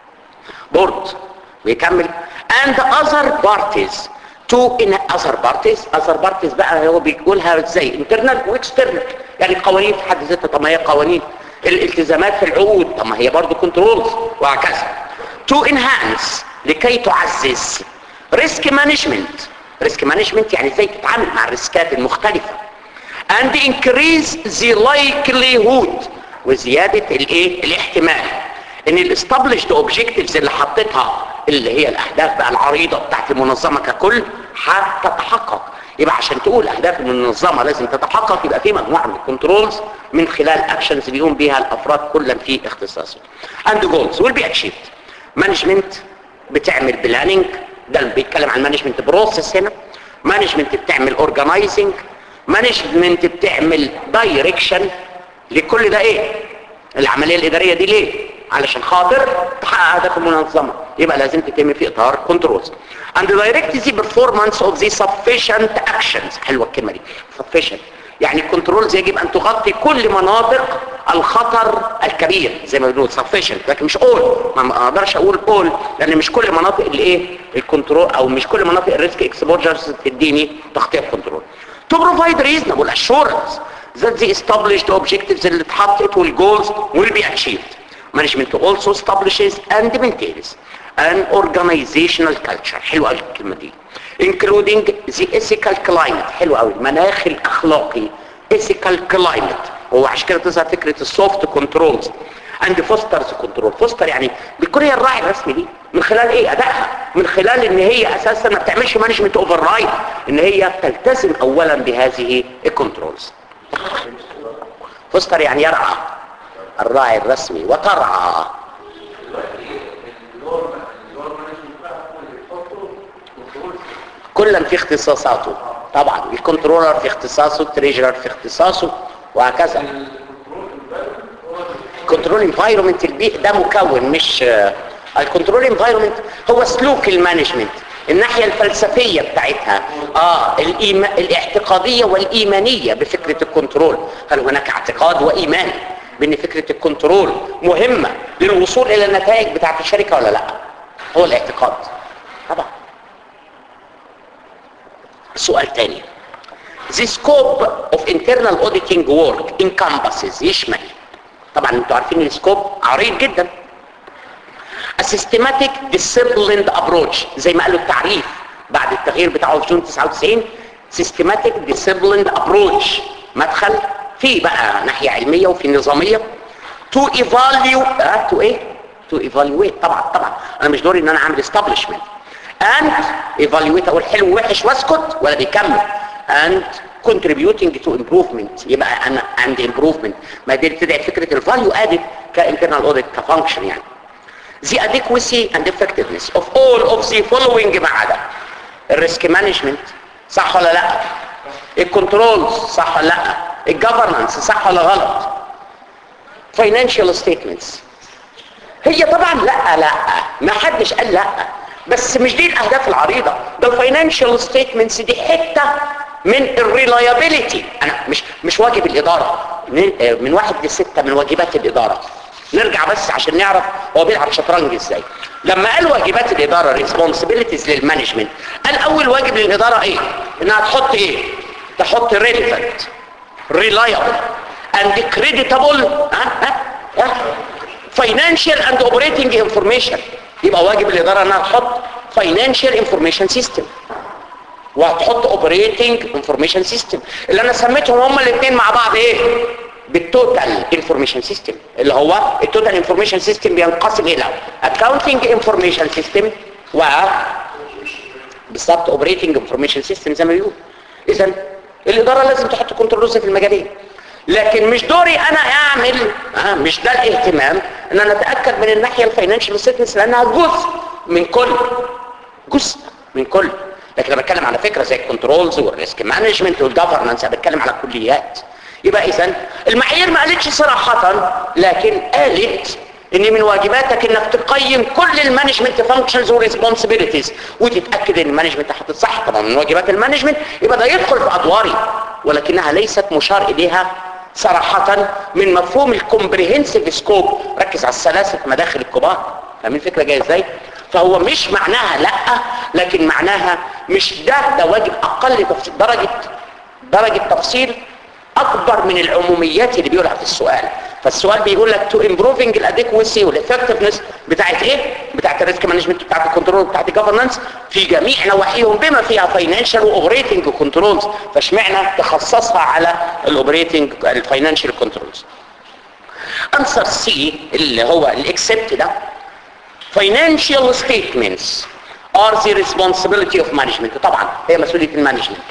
بورد ويكمل and other parties to in other parties other parties بقى هو بيقولها ازاي internal واكسترنال يعني القوانين في حد ذاتها طب ما هي قوانين الالتزامات في العقود طب ما هي برضه كنترولز وهكذا to enhance لكي تعزز risk management risk management يعني ازاي تتعامل مع الريسكات المختلفة and increase the likelihood وزيادة الايه الاحتمال ان الاستابلشد اوبجكتيفز اللي حطيتها اللي هي الاهداف بقى العريضة بتاعت المنظمة ككل هتتحقق يبقى عشان تقول اهداف المنظمه لازم تتحقق يبقى في مجموعه من الكنترولز من خلال اكشنز بيقوم بيها الافراد كلا في اختصاصه اند جولز ويل بي اتشيفد مانجمنت بتعمل بلاننج ده اللي بيتكلم عن مانجمنت بروسيس هنا مانجمنت بتعمل اورجنايزنج مانجمنت بتعمل دايركشن لكل ده ايه العمليه الاداريه دي ليه علشان خاطر تحقق اهداف المنظمه يبقى لازم تتم في اطار كنترولز and direct the performance of the sufficient actions حلوه الكلمه دي sufficient يعني الكنترولز يجب ان تغطي كل مناطق الخطر الكبير زي ما بنقول sufficient لكن مش all ما اقدرش اقول all لان مش كل مناطق الايه الكنترول او مش كل مناطق الريسك اكسبوجرز تديني تغطيه كنترول to provide reasonable assurance that the established objectives اللي اتحطت والجولز will be achieved management also establishes and maintains an organizational culture حلوة قوي الكلمة دي including the ethical climate حلو قوي المناخ الاخلاقي ethical climate هو عشان كده تظهر فكرة السوفت كنترولز and fosters كنترول فوستر يعني بيكون هي الراعي الرسمي دي من خلال ايه ادائها من خلال ان هي اساسا ما بتعملش مانجمنت اوفر رايد ان هي تلتزم اولا بهذه الكنترولز فوستر يعني يرعى الراعي الرسمي وترعى كلا في اختصاصاته طبعا الكنترولر في اختصاصه التريجرر في اختصاصه وهكذا كنترول انفايرمنت البيئة ده مكون مش الكنترول انفايرمنت هو سلوك المانجمنت الناحية الفلسفية بتاعتها اه الإيما... الاعتقادية والإيمانية بفكرة الكنترول هل هناك اعتقاد وإيمان بأن فكرة الكنترول مهمة للوصول إلى النتائج بتاعت الشركة ولا لا هو الاعتقاد طبعا سؤال تاني The scope of internal auditing work encompasses يشمل طبعا انتوا عارفين السكوب عريض جدا A systematic disciplined approach زي ما قالوا التعريف بعد التغيير بتاعه في جون 99 systematic disciplined approach مدخل في بقى ناحية علمية وفي نظامية to evaluate اه to ايه to evaluate طبعا طبعا انا مش دوري ان انا اعمل establishment and evaluate اقول حلو وحش واسكت ولا بيكمل and contributing to improvement يبقى انا and improvement ما دي بتدعي فكره الفاليو ادد كانترنال اوديت كفانكشن يعني the adequacy and effectiveness of all of the following ما عدا الريسك مانجمنت صح ولا لا الكنترولز صح ولا لا الجفرنس صح ولا غلط financial statements هي طبعا لا لا ما حدش قال لا بس مش دي الاهداف العريضه ده الفاينانشال ستيتمنتس دي حته من الريلايابيليتي انا مش مش واجب الاداره من, من واحد لستة من واجبات الاداره نرجع بس عشان نعرف هو بيلعب شطرنج ازاي لما قال واجبات الاداره ريسبونسبيلتيز للمانجمنت قال اول واجب للاداره ايه انها تحط ايه تحط ريليفنت ريلايبل اند كريديتابل ها ها ها فاينانشال اند اوبريتنج انفورميشن يبقى واجب الاداره انها تحط فاينانشال انفورميشن سيستم وهتحط اوبريتنج انفورميشن سيستم اللي انا سميتهم هما الاثنين مع بعض ايه بالتوتال انفورميشن سيستم اللي هو التوتال انفورميشن سيستم بينقسم الى اكاونتنج انفورميشن سيستم و بالظبط اوبريتنج انفورميشن سيستم زي ما بيقول اذا الاداره لازم تحط كنترولز في المجالين لكن مش دوري انا اعمل آه مش ده الاهتمام ان انا اتاكد من الناحيه الفاينانشال ستيتمنتس لانها جزء من كل جزء من كل لكن انا بتكلم على فكره زي الكنترولز والريسك مانجمنت والجفرنس انا بتكلم على كليات يبقى اذا المعايير ما قالتش صراحه لكن قالت ان من واجباتك انك تقيم كل المانجمنت فانكشنز وريسبونسبيلتيز وتتاكد ان المانجمنت حاطط صح طبعا من واجبات المانجمنت يبقى ده يدخل في ادواري ولكنها ليست مشار اليها صراحة من مفهوم الكومبريهنسيف سكوب ركز على الثلاثة مداخل الكبار فاهمين الفكرة جاية ازاي فهو مش معناها لا لكن معناها مش ده ده واجب اقل تفصيل درجة درجة تفصيل اكبر من العموميات اللي بيقولها في السؤال فالسؤال بيقول لك تو امبروفنج الاديكوسي والافكتفنس بتاعت ايه بتاعت الريسك مانجمنت بتاعت الكنترول بتاعت الجفرنس في جميع نواحيهم بما فيها فاينانشال واوبريتنج كنترولز فاشمعنى تخصصها على الاوبريتنج الفاينانشال كنترولز انسر سي اللي هو الاكسبت ده financial statements are the responsibility of management طبعا هي مسؤولية المانجمنت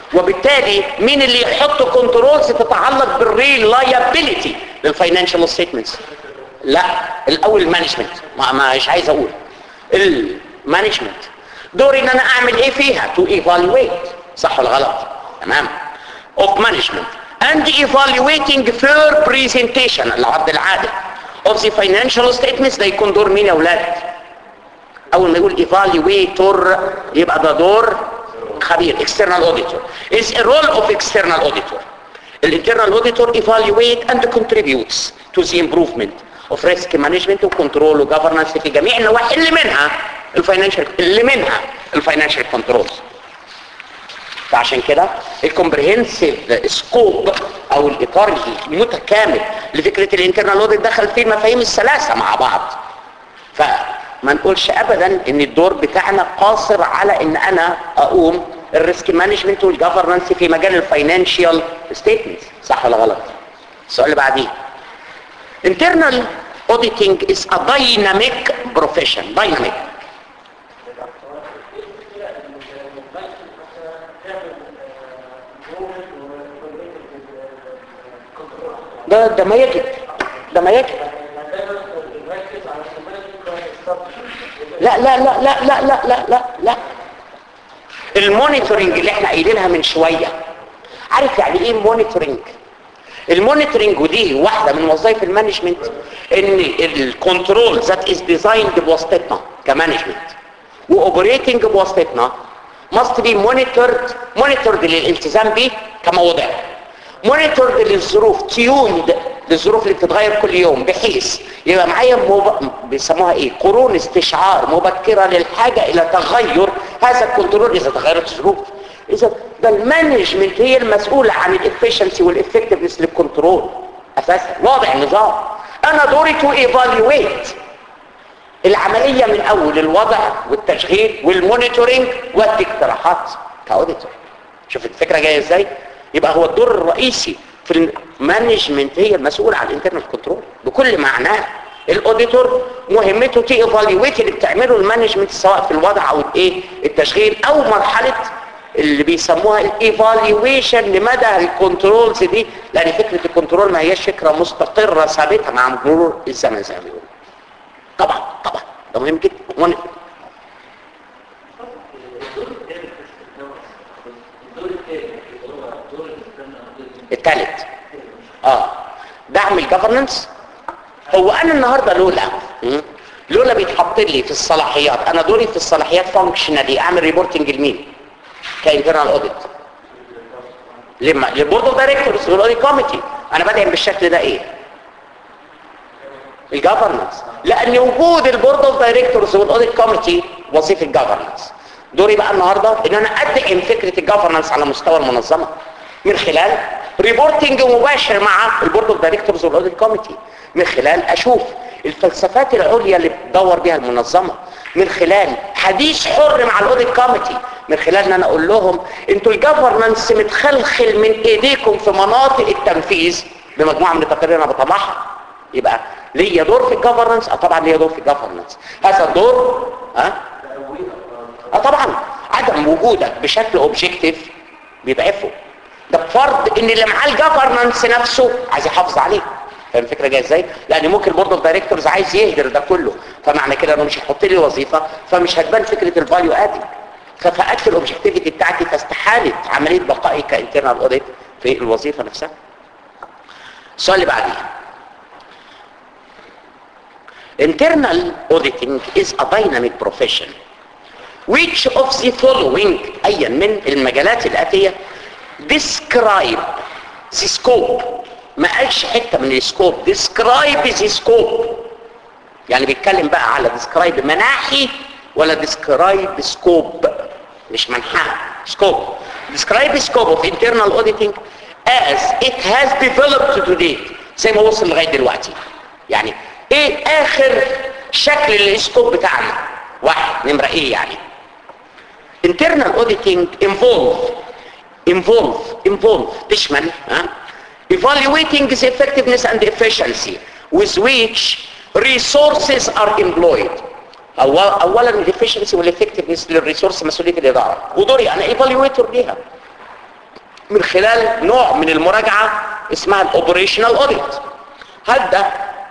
وبالتالي مين اللي يحط كنترولز تتعلق بالريلايابيليتي للفاينانشال ستيتمنتس لا الاول المانجمنت ما مش عايز اقول المانجمنت دوري ان انا اعمل ايه فيها تو ايفالويت صح ولا غلط تمام of management and evaluating fair presentation العرض العادل of the financial statements ده يكون دور مين يا اولاد اول ما يقول evaluator يبقى ده دور خبير external auditor is a role of external auditor الانترنال auditor evaluate and contributes to the improvement of risk management وكنترول وجفرنس في جميع النواحي اللي منها الفاينانشال اللي منها الفاينانشال كنترولز فعشان كده الكومبريهنسيف سكوب او الاطار المتكامل لفكره الانترنال اوديت دخل فيه المفاهيم الثلاثه مع بعض فما نقولش ابدا ان الدور بتاعنا قاصر على ان انا اقوم الريسك مانجمنت والجفرنس في مجال الفاينانشال ستيتمنت صح ولا غلط السؤال اللي بعديه internal auditing is a dynamic profession dynamic ده ده ما يجب ده ما يجب لا لا لا لا لا لا لا لا لا المونيتورنج اللي احنا قايلينها من شوية عارف يعني ايه مونيتورنج المونيتورنج ودي واحدة من وظائف المانجمنت ان الكنترول ذات از ديزايند بواسطتنا كمانجمنت واوبريتنج بواسطتنا must be monitored monitored للالتزام به كما وضع monitored للظروف tuned للظروف اللي بتتغير كل يوم بحيث يبقى معايا مب... بيسموها ايه قرون استشعار مبكرة للحاجة الى تغير هذا الكنترول اذا تغيرت الظروف اذا ده المانجمنت هي المسؤولة عن الافشنسي والافكتفنس للكنترول اساسا واضح النظام انا دوري تو ايفالويت العملية من اول الوضع والتشغيل والمونيتورنج وادي اقتراحات كاوديتور شوف الفكرة جاية ازاي يبقى هو الدور الرئيسي في المانجمنت هي المسؤولة عن الانترنال كنترول بكل معناه الاوديتور مهمته تي ايفالويت اللي بتعمله المانجمنت سواء في الوضع او الايه التشغيل او مرحله اللي بيسموها الايفالويشن لمدى الكنترولز دي لان فكره الكنترول ما هياش فكره مستقره ثابته مع مرور الزمن زي ما بيقولوا طبعا طبعا ده مهم جدا مهم. الثالث اه دعم الجفرنس هو انا النهارده لولا م? لولا بيتحط لي في الصلاحيات انا دوري في الصلاحيات فانكشنالي اعمل ريبورتنج لمين كانترنال اوديت لما للبورد اوف دايركتورز والاوديت كوميتي انا بدعم بالشكل ده ايه الجفرنس لان وجود البورد اوف دايركتورز والاوديت كوميتي وظيفه الجفرنس دوري بقى النهارده ان انا ادعم فكره الجفرنس على مستوى المنظمه من خلال ريبورتنج مباشر مع البورد اوف دايركتورز والاوديت كوميتي من خلال اشوف الفلسفات العليا اللي بتدور بها المنظمه من خلال حديث حر مع الاوديت كوميتي من خلال ان انا اقول لهم انتوا الجفرنس متخلخل من ايديكم في مناطق التنفيذ بمجموعه من التقارير انا بطلعها يبقى ليا دور في الجفرنس اه طبعا ليا دور في الجفرنس هذا الدور ها اه طبعا عدم وجودك بشكل اوبجكتيف بيضعفه ده بفرض ان اللي معاه الجفرنس نفسه عايز يحافظ عليه فاهم الفكره جايه ازاي لان ممكن البورد اوف دايركتورز عايز يهدر ده كله فمعنى كده انه مش هيحط لي وظيفه فمش هتبان فكره الفاليو ادنج ففقدت الاوبجكتيفيتي بتاعتي فاستحالت عمليه بقائي كانترنال اوديت في الوظيفه نفسها السؤال اللي بعديه internal auditing is a dynamic profession which of the following ايا من المجالات الاتيه describe the scope ما قالش حته من السكوب describe the scope يعني بيتكلم بقى على describe مناحي ولا describe scope مش منحى scope describe scope of internal auditing as it has developed to date زي ما وصل لغايه دلوقتي يعني ايه اخر شكل السكوب بتاعنا واحد نمره ايه يعني internal auditing involve involve involve تشمل ها evaluating the effectiveness and efficiency with which resources are employed أول اولا الافشنسي والافكتفنس للريسورس مسؤوليه الاداره ودوري انا ايفالويتور ليها من خلال نوع من المراجعة اسمها الاوبريشنال اوديت هل ده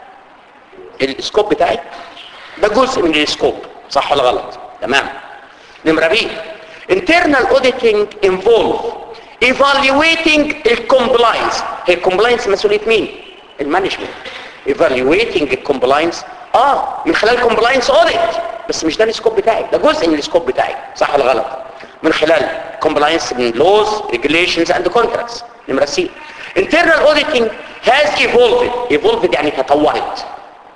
السكوب بتاعي ده جزء من السكوب صح ولا غلط تمام نمرة بي internal auditing involve evaluating الكومبلاينس هي الكومبلاينس مسؤولية مين المانجمنت evaluating الكومبلاينس اه من خلال كومبلاينس اوديت بس مش ده السكوب بتاعي ده جزء من السكوب بتاعي صح ولا غلط من خلال كومبلاينس من laws regulations and contracts نمرة سي internal auditing has evolved evolved يعني تطورت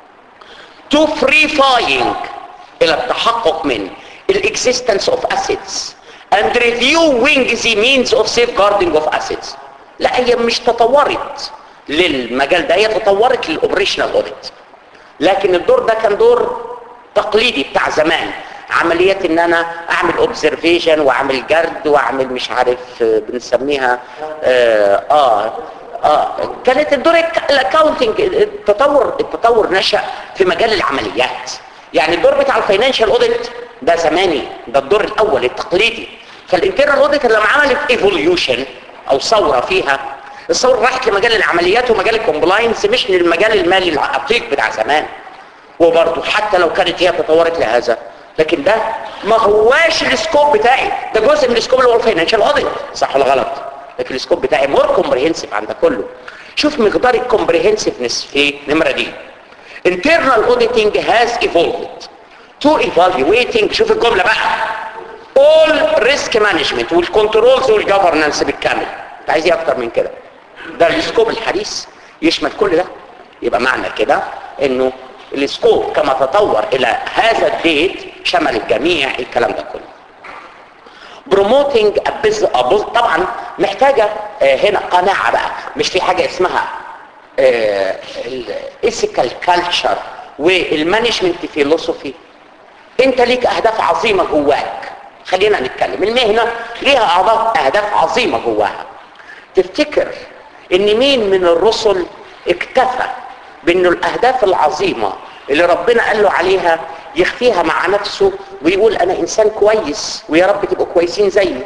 to verifying الى التحقق من existence of assets and reviewing the means of safeguarding of assets لا هي مش تطورت للمجال ده هي تطورت للاوبريشنال اوديت لكن الدور ده كان دور تقليدي بتاع زمان عمليات ان انا اعمل اوبزرفيشن واعمل جرد واعمل مش عارف آه، بنسميها اه, آه اه كانت الدور الاكاونتنج التطور التطور نشأ في مجال العمليات يعني الدور بتاع الفاينانشال اوديت ده زماني ده الدور الاول التقليدي فالانترنال اوديت لما عملت ايفوليوشن او ثوره فيها الثوره راحت لمجال العمليات ومجال الكومبلاينس مش للمجال المالي العتيق بتاع زمان وبرضه حتى لو كانت هي تطورت لهذا لكن ده ما هواش السكوب بتاعي ده جزء من السكوب اللي هو الفاينانشال اوديت صح ولا غلط لكن السكوب بتاعي مور كومبريهنسيف عن ده كله شوف مقدار الكومبريهنسيفنس في نمره دي internal auditing has evolved to evaluating شوف الجمله بقى all risk management والكنترولز والجفرنانس بالكامل انت عايز ايه اكتر من كده ده السكوب الحديث يشمل كل ده يبقى معنى كده انه السكوب كما تطور الى هذا الديت شمل الجميع الكلام ده كله بروموتنج طبعا محتاجه آه، هنا قناعه بقى مش في حاجه اسمها الايثيكال كالتشر والمانجمنت فيلوسوفي انت ليك اهداف عظيمه جواك خلينا نتكلم المهنه ليها أعضاء اهداف عظيمه جواها تفتكر ان مين من الرسل اكتفى بانه الاهداف العظيمه اللي ربنا قال له عليها يخفيها مع نفسه ويقول انا انسان كويس ويا رب تبقوا كويسين زيي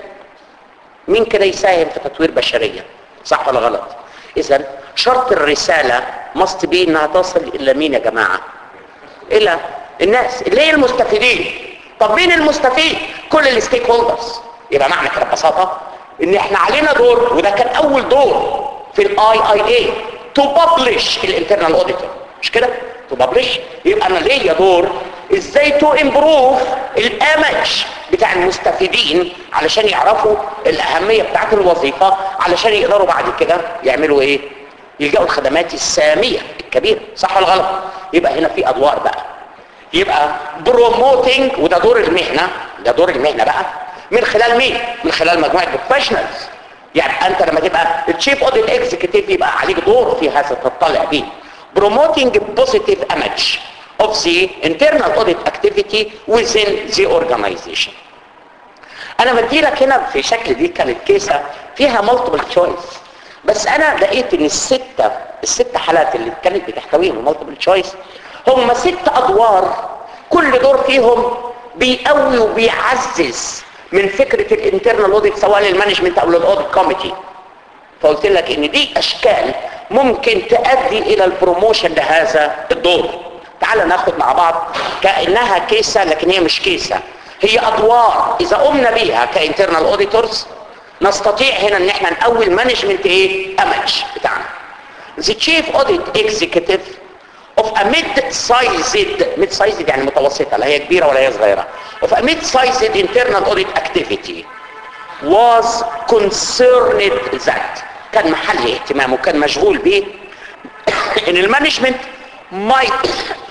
مين كده يساهم في تطوير بشريه صح ولا غلط اذا شرط الرساله مست بي انها تصل الى مين يا جماعه الى الناس اللي هي المستفيدين طب مين المستفيد كل الستيك هولدرز يبقى معنى كده ببساطه ان احنا علينا دور وده كان اول دور في الاي اي اي تو ببلش الانترنال اوديتور مش كده تو ببلش يبقى انا ليا دور ازاي تو امبروف الامج بتاع المستفيدين علشان يعرفوا الاهميه بتاعت الوظيفه علشان يقدروا بعد كده يعملوا ايه يلجأوا الخدمات الساميه الكبيره صح ولا غلط يبقى هنا في ادوار بقى يبقى بروموتنج وده دور المهنه ده دور المهنه بقى من خلال مين من خلال مجموعه بروفيشنالز يعني انت لما تبقى التشيف اوديت اكزيكتيف يبقى عليك دور في هذا تطلع بيه promoting positive image of the internal audit activity within the organization انا بدي لك هنا في شكل دي كانت كيسه فيها multiple choice بس انا لقيت ان السته الست حالات اللي كانت بتحتويهم المالتيبل تشويس هم ست ادوار كل دور فيهم بيقوي وبيعزز من فكره الانترنال اوديت سواء للمانجمنت او للاوديت كوميتي فقلت لك ان دي اشكال ممكن تؤدي الى البروموشن لهذا الدور تعال ناخد مع بعض كانها كيسه لكن هي مش كيسه هي ادوار اذا قمنا بيها كانترنال اوديتورز نستطيع هنا ان احنا نقوي المانجمنت ايه امج بتاعنا the chief audit executive of a mid-sized mid-sized يعني متوسطة لا هي كبيرة ولا هي صغيرة of a mid-sized internal audit activity was concerned that كان محل اهتمامه كان مشغول به ان المانجمنت might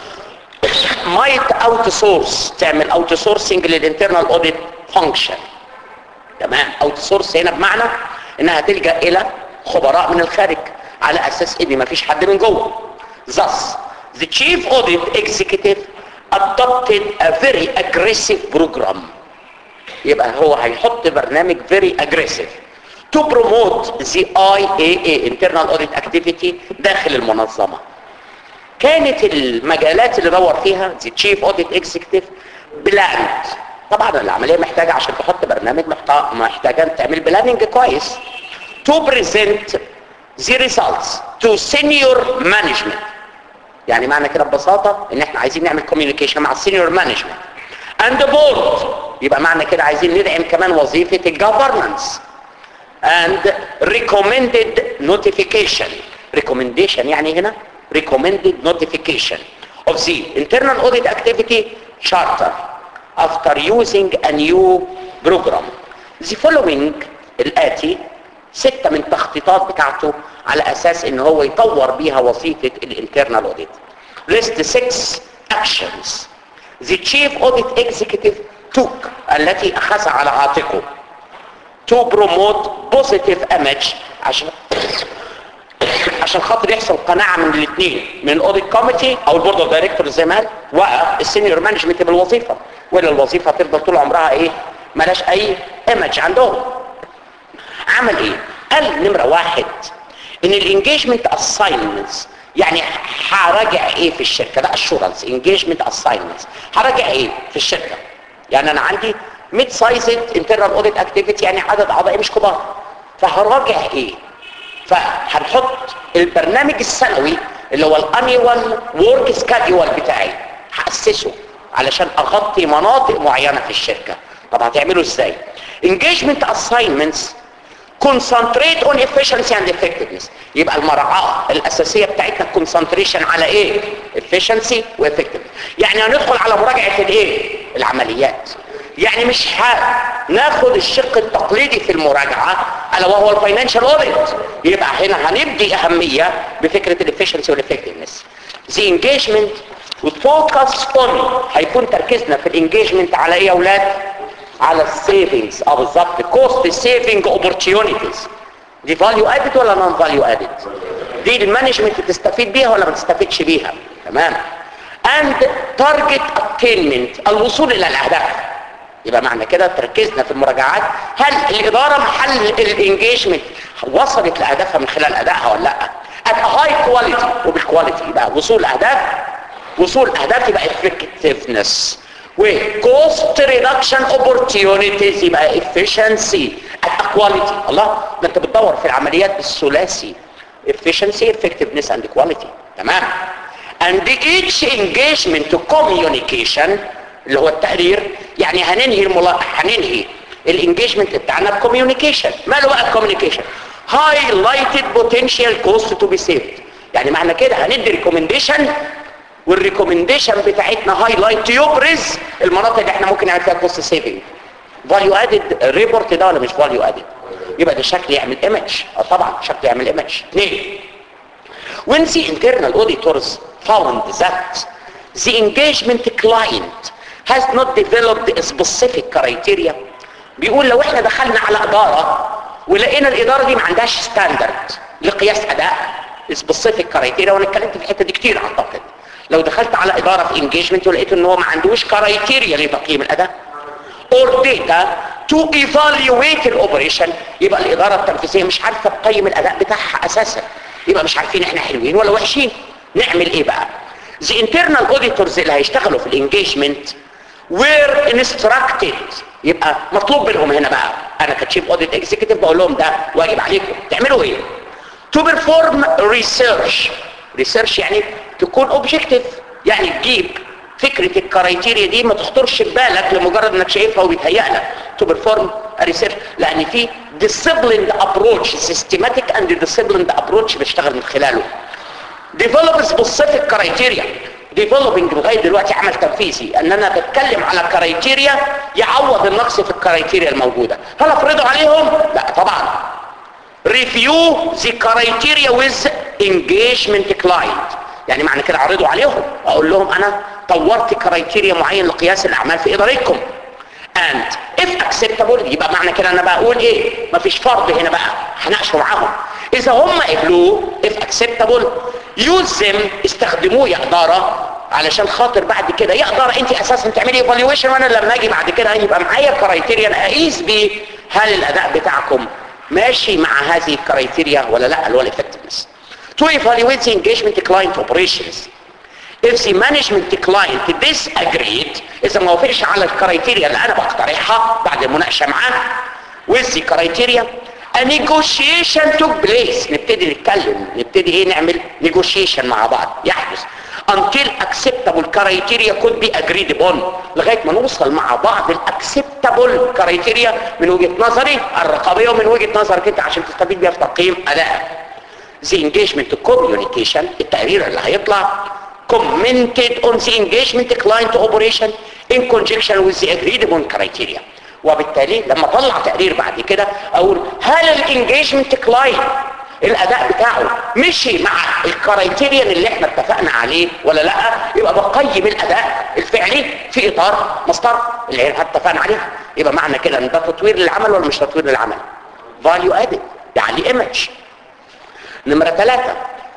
might outsource تعمل outsourcing للinternal audit function تمام outsource هنا بمعنى انها تلجأ الى خبراء من الخارج على اساس ان مفيش حد من جوه thus the chief audit executive adopted a very aggressive program يبقى هو هيحط برنامج very aggressive to promote the IAA internal audit activity داخل المنظمة كانت المجالات اللي دور فيها the chief audit executive planned طبعا العملية محتاجة عشان تحط برنامج محتاجة تعمل بلاننج كويس to present the results to senior management يعني معنى كده ببساطة ان احنا عايزين نعمل communication مع السينيور مانجمنت and the board يبقى معنى كده عايزين ندعم كمان وظيفة الجفرنس and recommended notification recommendation يعني هنا recommended notification of the internal audit activity charter after using a new program the following الآتي ستة من تخطيطات بتاعته على أساس إن هو يطور بيها وظيفة الانترنال audit list six actions the chief audit executive took التي أخذ على عاتقه to promote positive image عشان عشان خاطر يحصل قناعة من الاثنين من الاوديت كوميتي او البورد اوف دايركتور زي ما قال والسينيور مانجمنت بالوظيفة ولا الوظيفة تفضل طول عمرها ايه ملاش اي ايمج عندهم عمل ايه قال نمرة واحد ان الانجيجمنت اساينمنتس يعني هراجع ايه في الشركة ده اشورنس انجيجمنت اساينمنتس هراجع ايه في الشركة يعني انا عندي ميد سايزد انترنال اوديت اكتيفيتي يعني عدد اعضاء مش كبار فهراجع ايه فهنحط البرنامج السنوي اللي هو الانيوال ورك سكادول بتاعي هاسسه علشان اغطي مناطق معينه في الشركه طب هتعمله ازاي engagement assignments concentrate on efficiency and effectiveness يبقى المرعاه الاساسيه بتاعتنا concentration على ايه efficiency و effectiveness يعني هندخل على مراجعه الايه العمليات يعني مش هناخد الشق التقليدي في المراجعة الا وهو الفاينانشال اوديت يبقى هنا هندي اهمية بفكرة الافشنسي والافكتفنس the engagement والفوكس اون هيكون تركيزنا في الانجيجمنت على ايه يا اولاد على السيفنجز اه بالظبط كوست سيفنج اوبورتيونيتيز دي فاليو ادد ولا نون فاليو ادد دي المانجمنت تستفيد بيها ولا ما تستفيدش بيها تمام and target attainment الوصول الى الاهداف يبقى معنى كده تركيزنا في المراجعات هل الاداره محل الانجيجمنت وصلت لاهدافها من خلال ادائها ولا لا at a high quality وبالكواليتي يبقى وصول اهداف وصول اهداف يبقى effectiveness وكوست ريدكشن opportunities يبقى efficiency at a quality الله ده انت بتدور في العمليات بالثلاثي efficiency effectiveness and quality تمام and each engagement to communication اللي هو التقرير يعني هننهي الملا... هننهي الانجيجمنت بتاعنا بكوميونيكيشن ماله بقى الكوميونيكيشن highlighted potential cost to be saved يعني معنى كده هندي ريكومنديشن والريكومنديشن بتاعتنا هايلايت يبرز المناطق اللي احنا ممكن نعمل فيها كوست سيفنج فاليو ادد ريبورت ده ولا مش فاليو ادد يبقى ده شكل يعمل ايمج اه طبعا شكل يعمل ايمج اثنين when the internal auditors found that the engagement client has not developed a specific criteria بيقول لو احنا دخلنا على اداره ولقينا الاداره دي ما عندهاش ستاندرد لقياس اداء سبيسيفيك كرايتيريا وانا اتكلمت في الحته دي كتير اعتقد لو دخلت على اداره في انجيجمنت ولقيت ان هو ما عندوش كرايتيريا لتقييم الاداء اور داتا تو ايفالويت الاوبريشن يبقى الاداره التنفيذيه مش عارفه تقيم الاداء بتاعها اساسا يبقى مش عارفين احنا حلوين ولا وحشين نعمل ايه بقى the internal auditors اللي هيشتغلوا في الانجيجمنت were instructed يبقى مطلوب منهم هنا بقى انا كتشيف اوديت اكزيكتيف بقول لهم ده واجب عليكم تعملوا ايه to perform research research يعني تكون objective يعني تجيب فكرة الكرايتيريا دي ما تخطرش في بالك لمجرد انك شايفها وبيتهيأ لك to perform research لان في disciplined approach systematic and disciplined approach بشتغل من خلاله develop specific criteria developing لغايه دلوقتي عمل تنفيذي ان انا بتكلم على كرايتيريا يعوض النقص في الكرايتيريا الموجوده هل افرضه عليهم لا طبعا review the criteria with engagement client يعني معنى كده اعرضه عليهم اقول لهم انا طورت كرايتيريا معين لقياس الاعمال في ادارتكم and if acceptable يبقى معنى كده انا بقول ايه مفيش فرض هنا بقى هناقشه معاهم اذا هم قبلوه if acceptable use them استخدموه يا اداره علشان خاطر بعد كده يا اداره انت اساسا تعملي ايفالويشن وانا لما اجي بعد كده يبقى معايا كرايتيريا اقيس بيه هل الاداء بتاعكم ماشي مع هذه الكرايتيريا ولا لا اللي هو الافكتفنس to evaluate the engagement client operations if the management client disagreed اذا ما وافقش على الكرايتيريا اللي انا بقترحها بعد المناقشه معاه with the criteria a negotiation took place نبتدي نتكلم نبتدي ايه نعمل negotiation مع بعض يحدث until acceptable criteria could be agreed upon لغاية ما نوصل مع بعض ال acceptable criteria من وجهة نظري الرقابية ومن وجهة نظرك انت عشان تستفيد بيها في تقييم ادائك the engagement communication التقرير اللي هيطلع commented on the engagement client operation in conjunction with the agreed upon criteria وبالتالي لما اطلع تقرير بعد كده اقول هل الانجيجمنت كلاينت الاداء بتاعه مشي مع الكرايتيريان اللي احنا اتفقنا عليه ولا لا يبقى بقيم الاداء الفعلي في اطار مسطره اللي احنا اتفقنا عليها يبقى معنى كده ان ده تطوير للعمل ولا مش تطوير للعمل فاليو ادد يعني ايمج نمره ثلاثة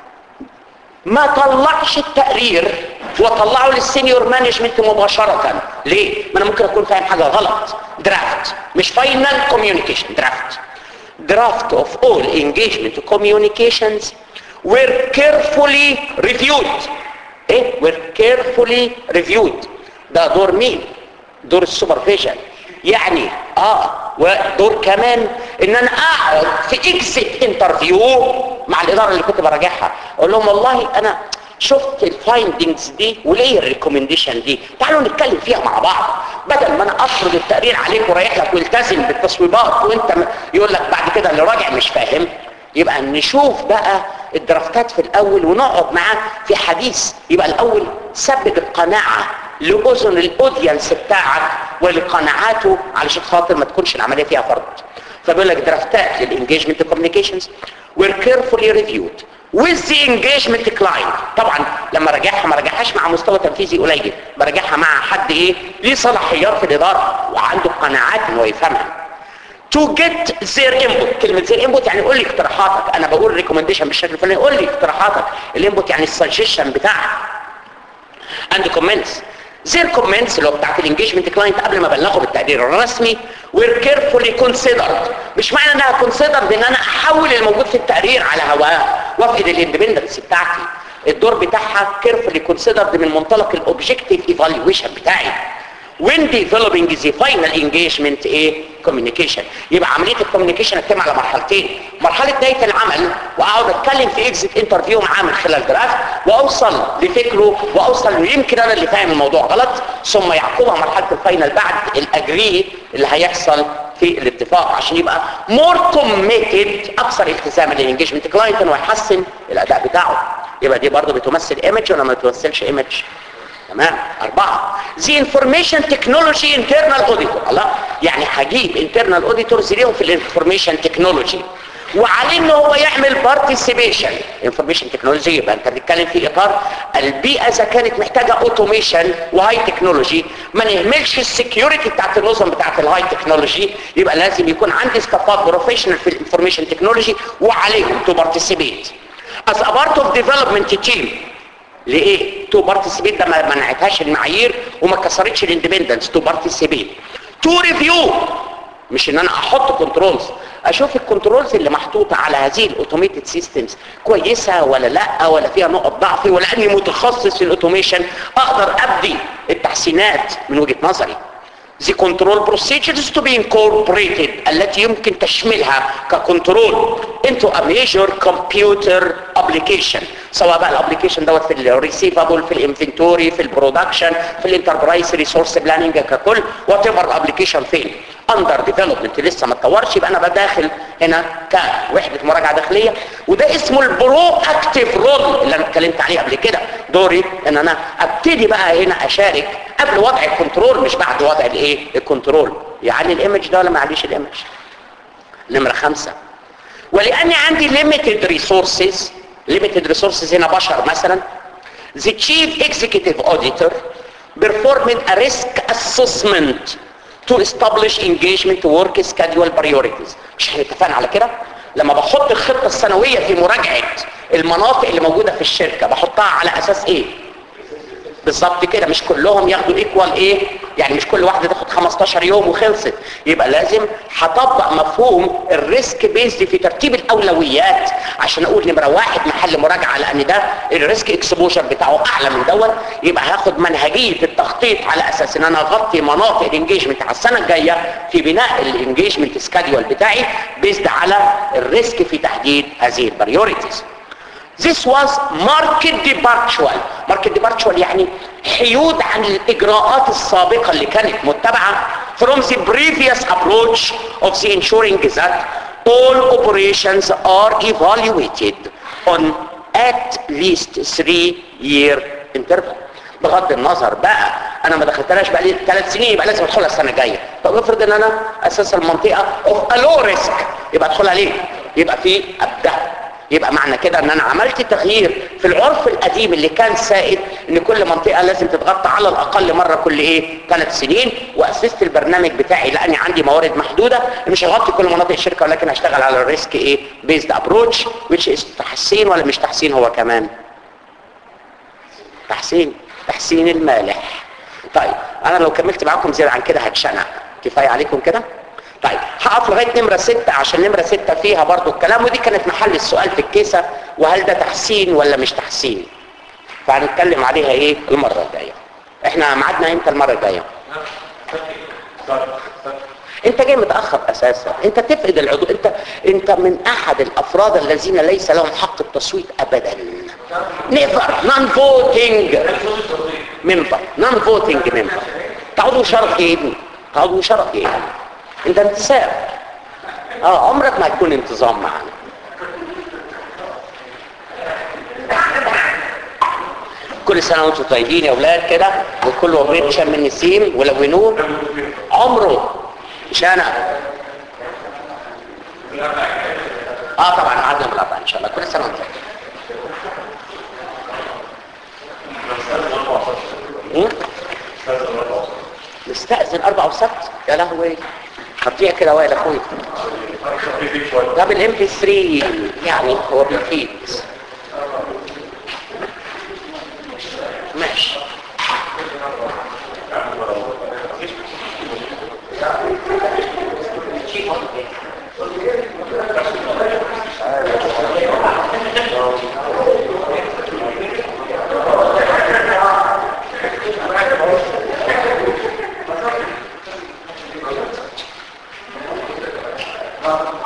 ما طلعش التقرير وطلعه للسينيور مانجمنت مباشرة ليه؟ ما انا ممكن اكون فاهم حاجة غلط درافت مش فاينل كوميونيكيشن درافت draft of all engagement communications were carefully reviewed ايه were carefully reviewed ده دور مين دور السوبرفيجن يعني اه ودور كمان ان انا اقعد في اكزيت انترفيو مع الاداره اللي كنت براجعها اقول لهم والله انا شفت الفايندنجز دي وليه الريكومنديشن دي تعالوا نتكلم فيها مع بعض بدل ما انا افرض التقرير عليك ورايح لك والتزم بالتصويبات وانت م- يقول لك بعد كده اللي راجع مش فاهم يبقى نشوف بقى الدرافتات في الاول ونقعد معاه في حديث يبقى الاول سبب القناعه لاذن الاودينس بتاعك ولقناعاته علشان خاطر ما تكونش العمليه فيها فرض فبيقول لك درافتات للانجيجمنت كوميونيكيشنز were carefully reviewed with the engagement client طبعا لما راجعها ما راجعهاش مع مستوى تنفيذي قليل براجعها مع حد ايه ليه صلاحيات في الاداره وعنده قناعات انه يفهمها to get their input كلمة their input يعني قول لي اقتراحاتك انا بقول ريكومنديشن بالشكل الفلاني قول لي اقتراحاتك الانبوت يعني السجشن بتاعك and comments their comments اللي هو بتاعت الانجيجمنت كلاينت قبل ما ابلغه بالتقرير الرسمي were carefully considered مش معنى انها considered ان انا احول الموجود في التقرير على هواه وافقد الاندبندنس بتاعتي الدور بتاعها carefully considered من منطلق الاوبجكتيف ايفالويشن بتاعي when developing the final engagement ايه communication يبقى عمليه الكوميونيكيشن هتتم على مرحلتين مرحله نهايه العمل واقعد اتكلم في اكزيت انترفيو معاه من خلال درافت واوصل لفكره واوصل له يمكن انا اللي فاهم الموضوع غلط ثم يعقبها مرحله الفاينل بعد الاجري اللي هيحصل في الاتفاق عشان يبقى مور كوميتد اكثر التزاما للانجيجمنت كلاينت انه يحسن الاداء بتاعه يبقى دي برضه بتمثل ايمج ولا ما بتمثلش ايمج تمام أربعة The information technology internal auditor الله يعني هجيب internal auditors ليهم في الانفورميشن تكنولوجي وعليه ان هو يعمل بارتيسيبيشن انفورميشن تكنولوجي يبقى انت بتتكلم في اطار البيئه اذا كانت محتاجه اوتوميشن وهاي تكنولوجي ما نهملش السكيورتي بتاعت النظم بتاعت الهاي تكنولوجي يبقى لازم يكون عندي سكافات بروفيشنال في الانفورميشن تكنولوجي وعليهم تو بارتيسيبيت as a part of development team ليه تو بارتيسيبيت ده ما منعتهاش المعايير وما كسرتش الاندبندنس تو بارتيسيبيت تو ريفيو مش ان انا احط كنترولز اشوف الكنترولز اللي محطوطه على هذه الاوتوميتد سيستمز كويسه ولا لا ولا فيها نقط ضعف ولا اني متخصص في الاوتوميشن اقدر ابدي التحسينات من وجهه نظري The control procedures to be incorporated التي يمكن تشملها ككنترول into a major computer application سواء بقى الابليكيشن دوت في الريسيفابل في الانفنتوري في البرودكشن في الانتربرايز ريسورس بلاننج ككل وات ايفر الابليكيشن فين اندر ديفلوبمنت لسه ما اتطورش يبقى انا بداخل هنا كوحده مراجعه داخليه وده اسمه البرو اكتيف رول اللي انا اتكلمت عليه قبل كده دوري ان انا ابتدي بقى هنا اشارك قبل وضع الكنترول مش بعد وضع الايه الكنترول يعني الايمج ده ولا معليش الايمج نمره خمسة ولاني عندي limited resources limited resources هنا بشر مثلا the chief executive auditor performed a risk assessment to establish engagement work schedule priorities مش احنا اتفقنا على كده لما بحط الخطة السنوية في مراجعة المناطق اللي موجودة في الشركة بحطها على اساس ايه بالظبط كده مش كلهم ياخدوا ايكوال ايه يعني مش كل واحده تاخد 15 يوم وخلصت يبقى لازم هطبق مفهوم الريسك بيزد في ترتيب الاولويات عشان اقول نمره واحد محل مراجعه لان ده الريسك اكسبوجر بتاعه اعلى من دوت يبقى هاخد منهجيه التخطيط على اساس ان انا اغطي مناطق الانجيجمنت على السنه الجايه في بناء الانجيجمنت سكادول بتاعي بيزد على الريسك في تحديد هذه البريوريتيز This was market departure market departure يعني حيود عن الإجراءات السابقة اللي كانت متبعة from the previous approach of the ensuring that all operations are evaluated on at least three year interval بغض النظر بقى انا ما دخلتلاش بقى لي ثلاث سنين يبقى لازم ادخلها السنه الجايه طب افرض ان انا اساس المنطقه اوف لو ريسك يبقى ادخلها ليه يبقى في ابدا يبقى معنى كده ان انا عملت تغيير في العرف القديم اللي كان سائد ان كل منطقه لازم تتغطى على الاقل مره كل ايه ثلاث سنين واسست البرنامج بتاعي لاني عندي موارد محدوده مش هغطي كل مناطق الشركه ولكن هشتغل على الريسك ايه بيزد ابروتش which is تحسين ولا مش تحسين هو كمان تحسين تحسين المالح طيب انا لو كملت معاكم زيادة عن كده هتشنق كفاية عليكم كده طيب هقف لغاية نمرة ستة عشان نمرة ستة فيها برضو الكلام ودي كانت محل السؤال في الكيسة وهل ده تحسين ولا مش تحسين فهنتكلم عليها ايه المرة الجاية احنا ميعادنا امتى المرة الجاية انت جاي متاخر اساسا انت تفقد العضو انت انت من احد الافراد الذين ليس لهم حق التصويت ابدا نيفر نون فوتنج ممبر نون فوتنج ممبر تعودوا شرف يا ابني تعودوا شرف يا ابني انت انتساب اه عمرك ما هتكون انتظام معانا كل سنة وانتم طيبين يا اولاد كده وكل وبريد شم النسيم ولونوه عمره مش انا اه طبعا قعدنا بالاربعاء ان شاء الله كل سنه وانتم طيبين نستأذن اربع وسبت يا لهوي هتضيع كده وائل اخويا ده بالام بي 3 يعني هو بيفيد ماشي Uh,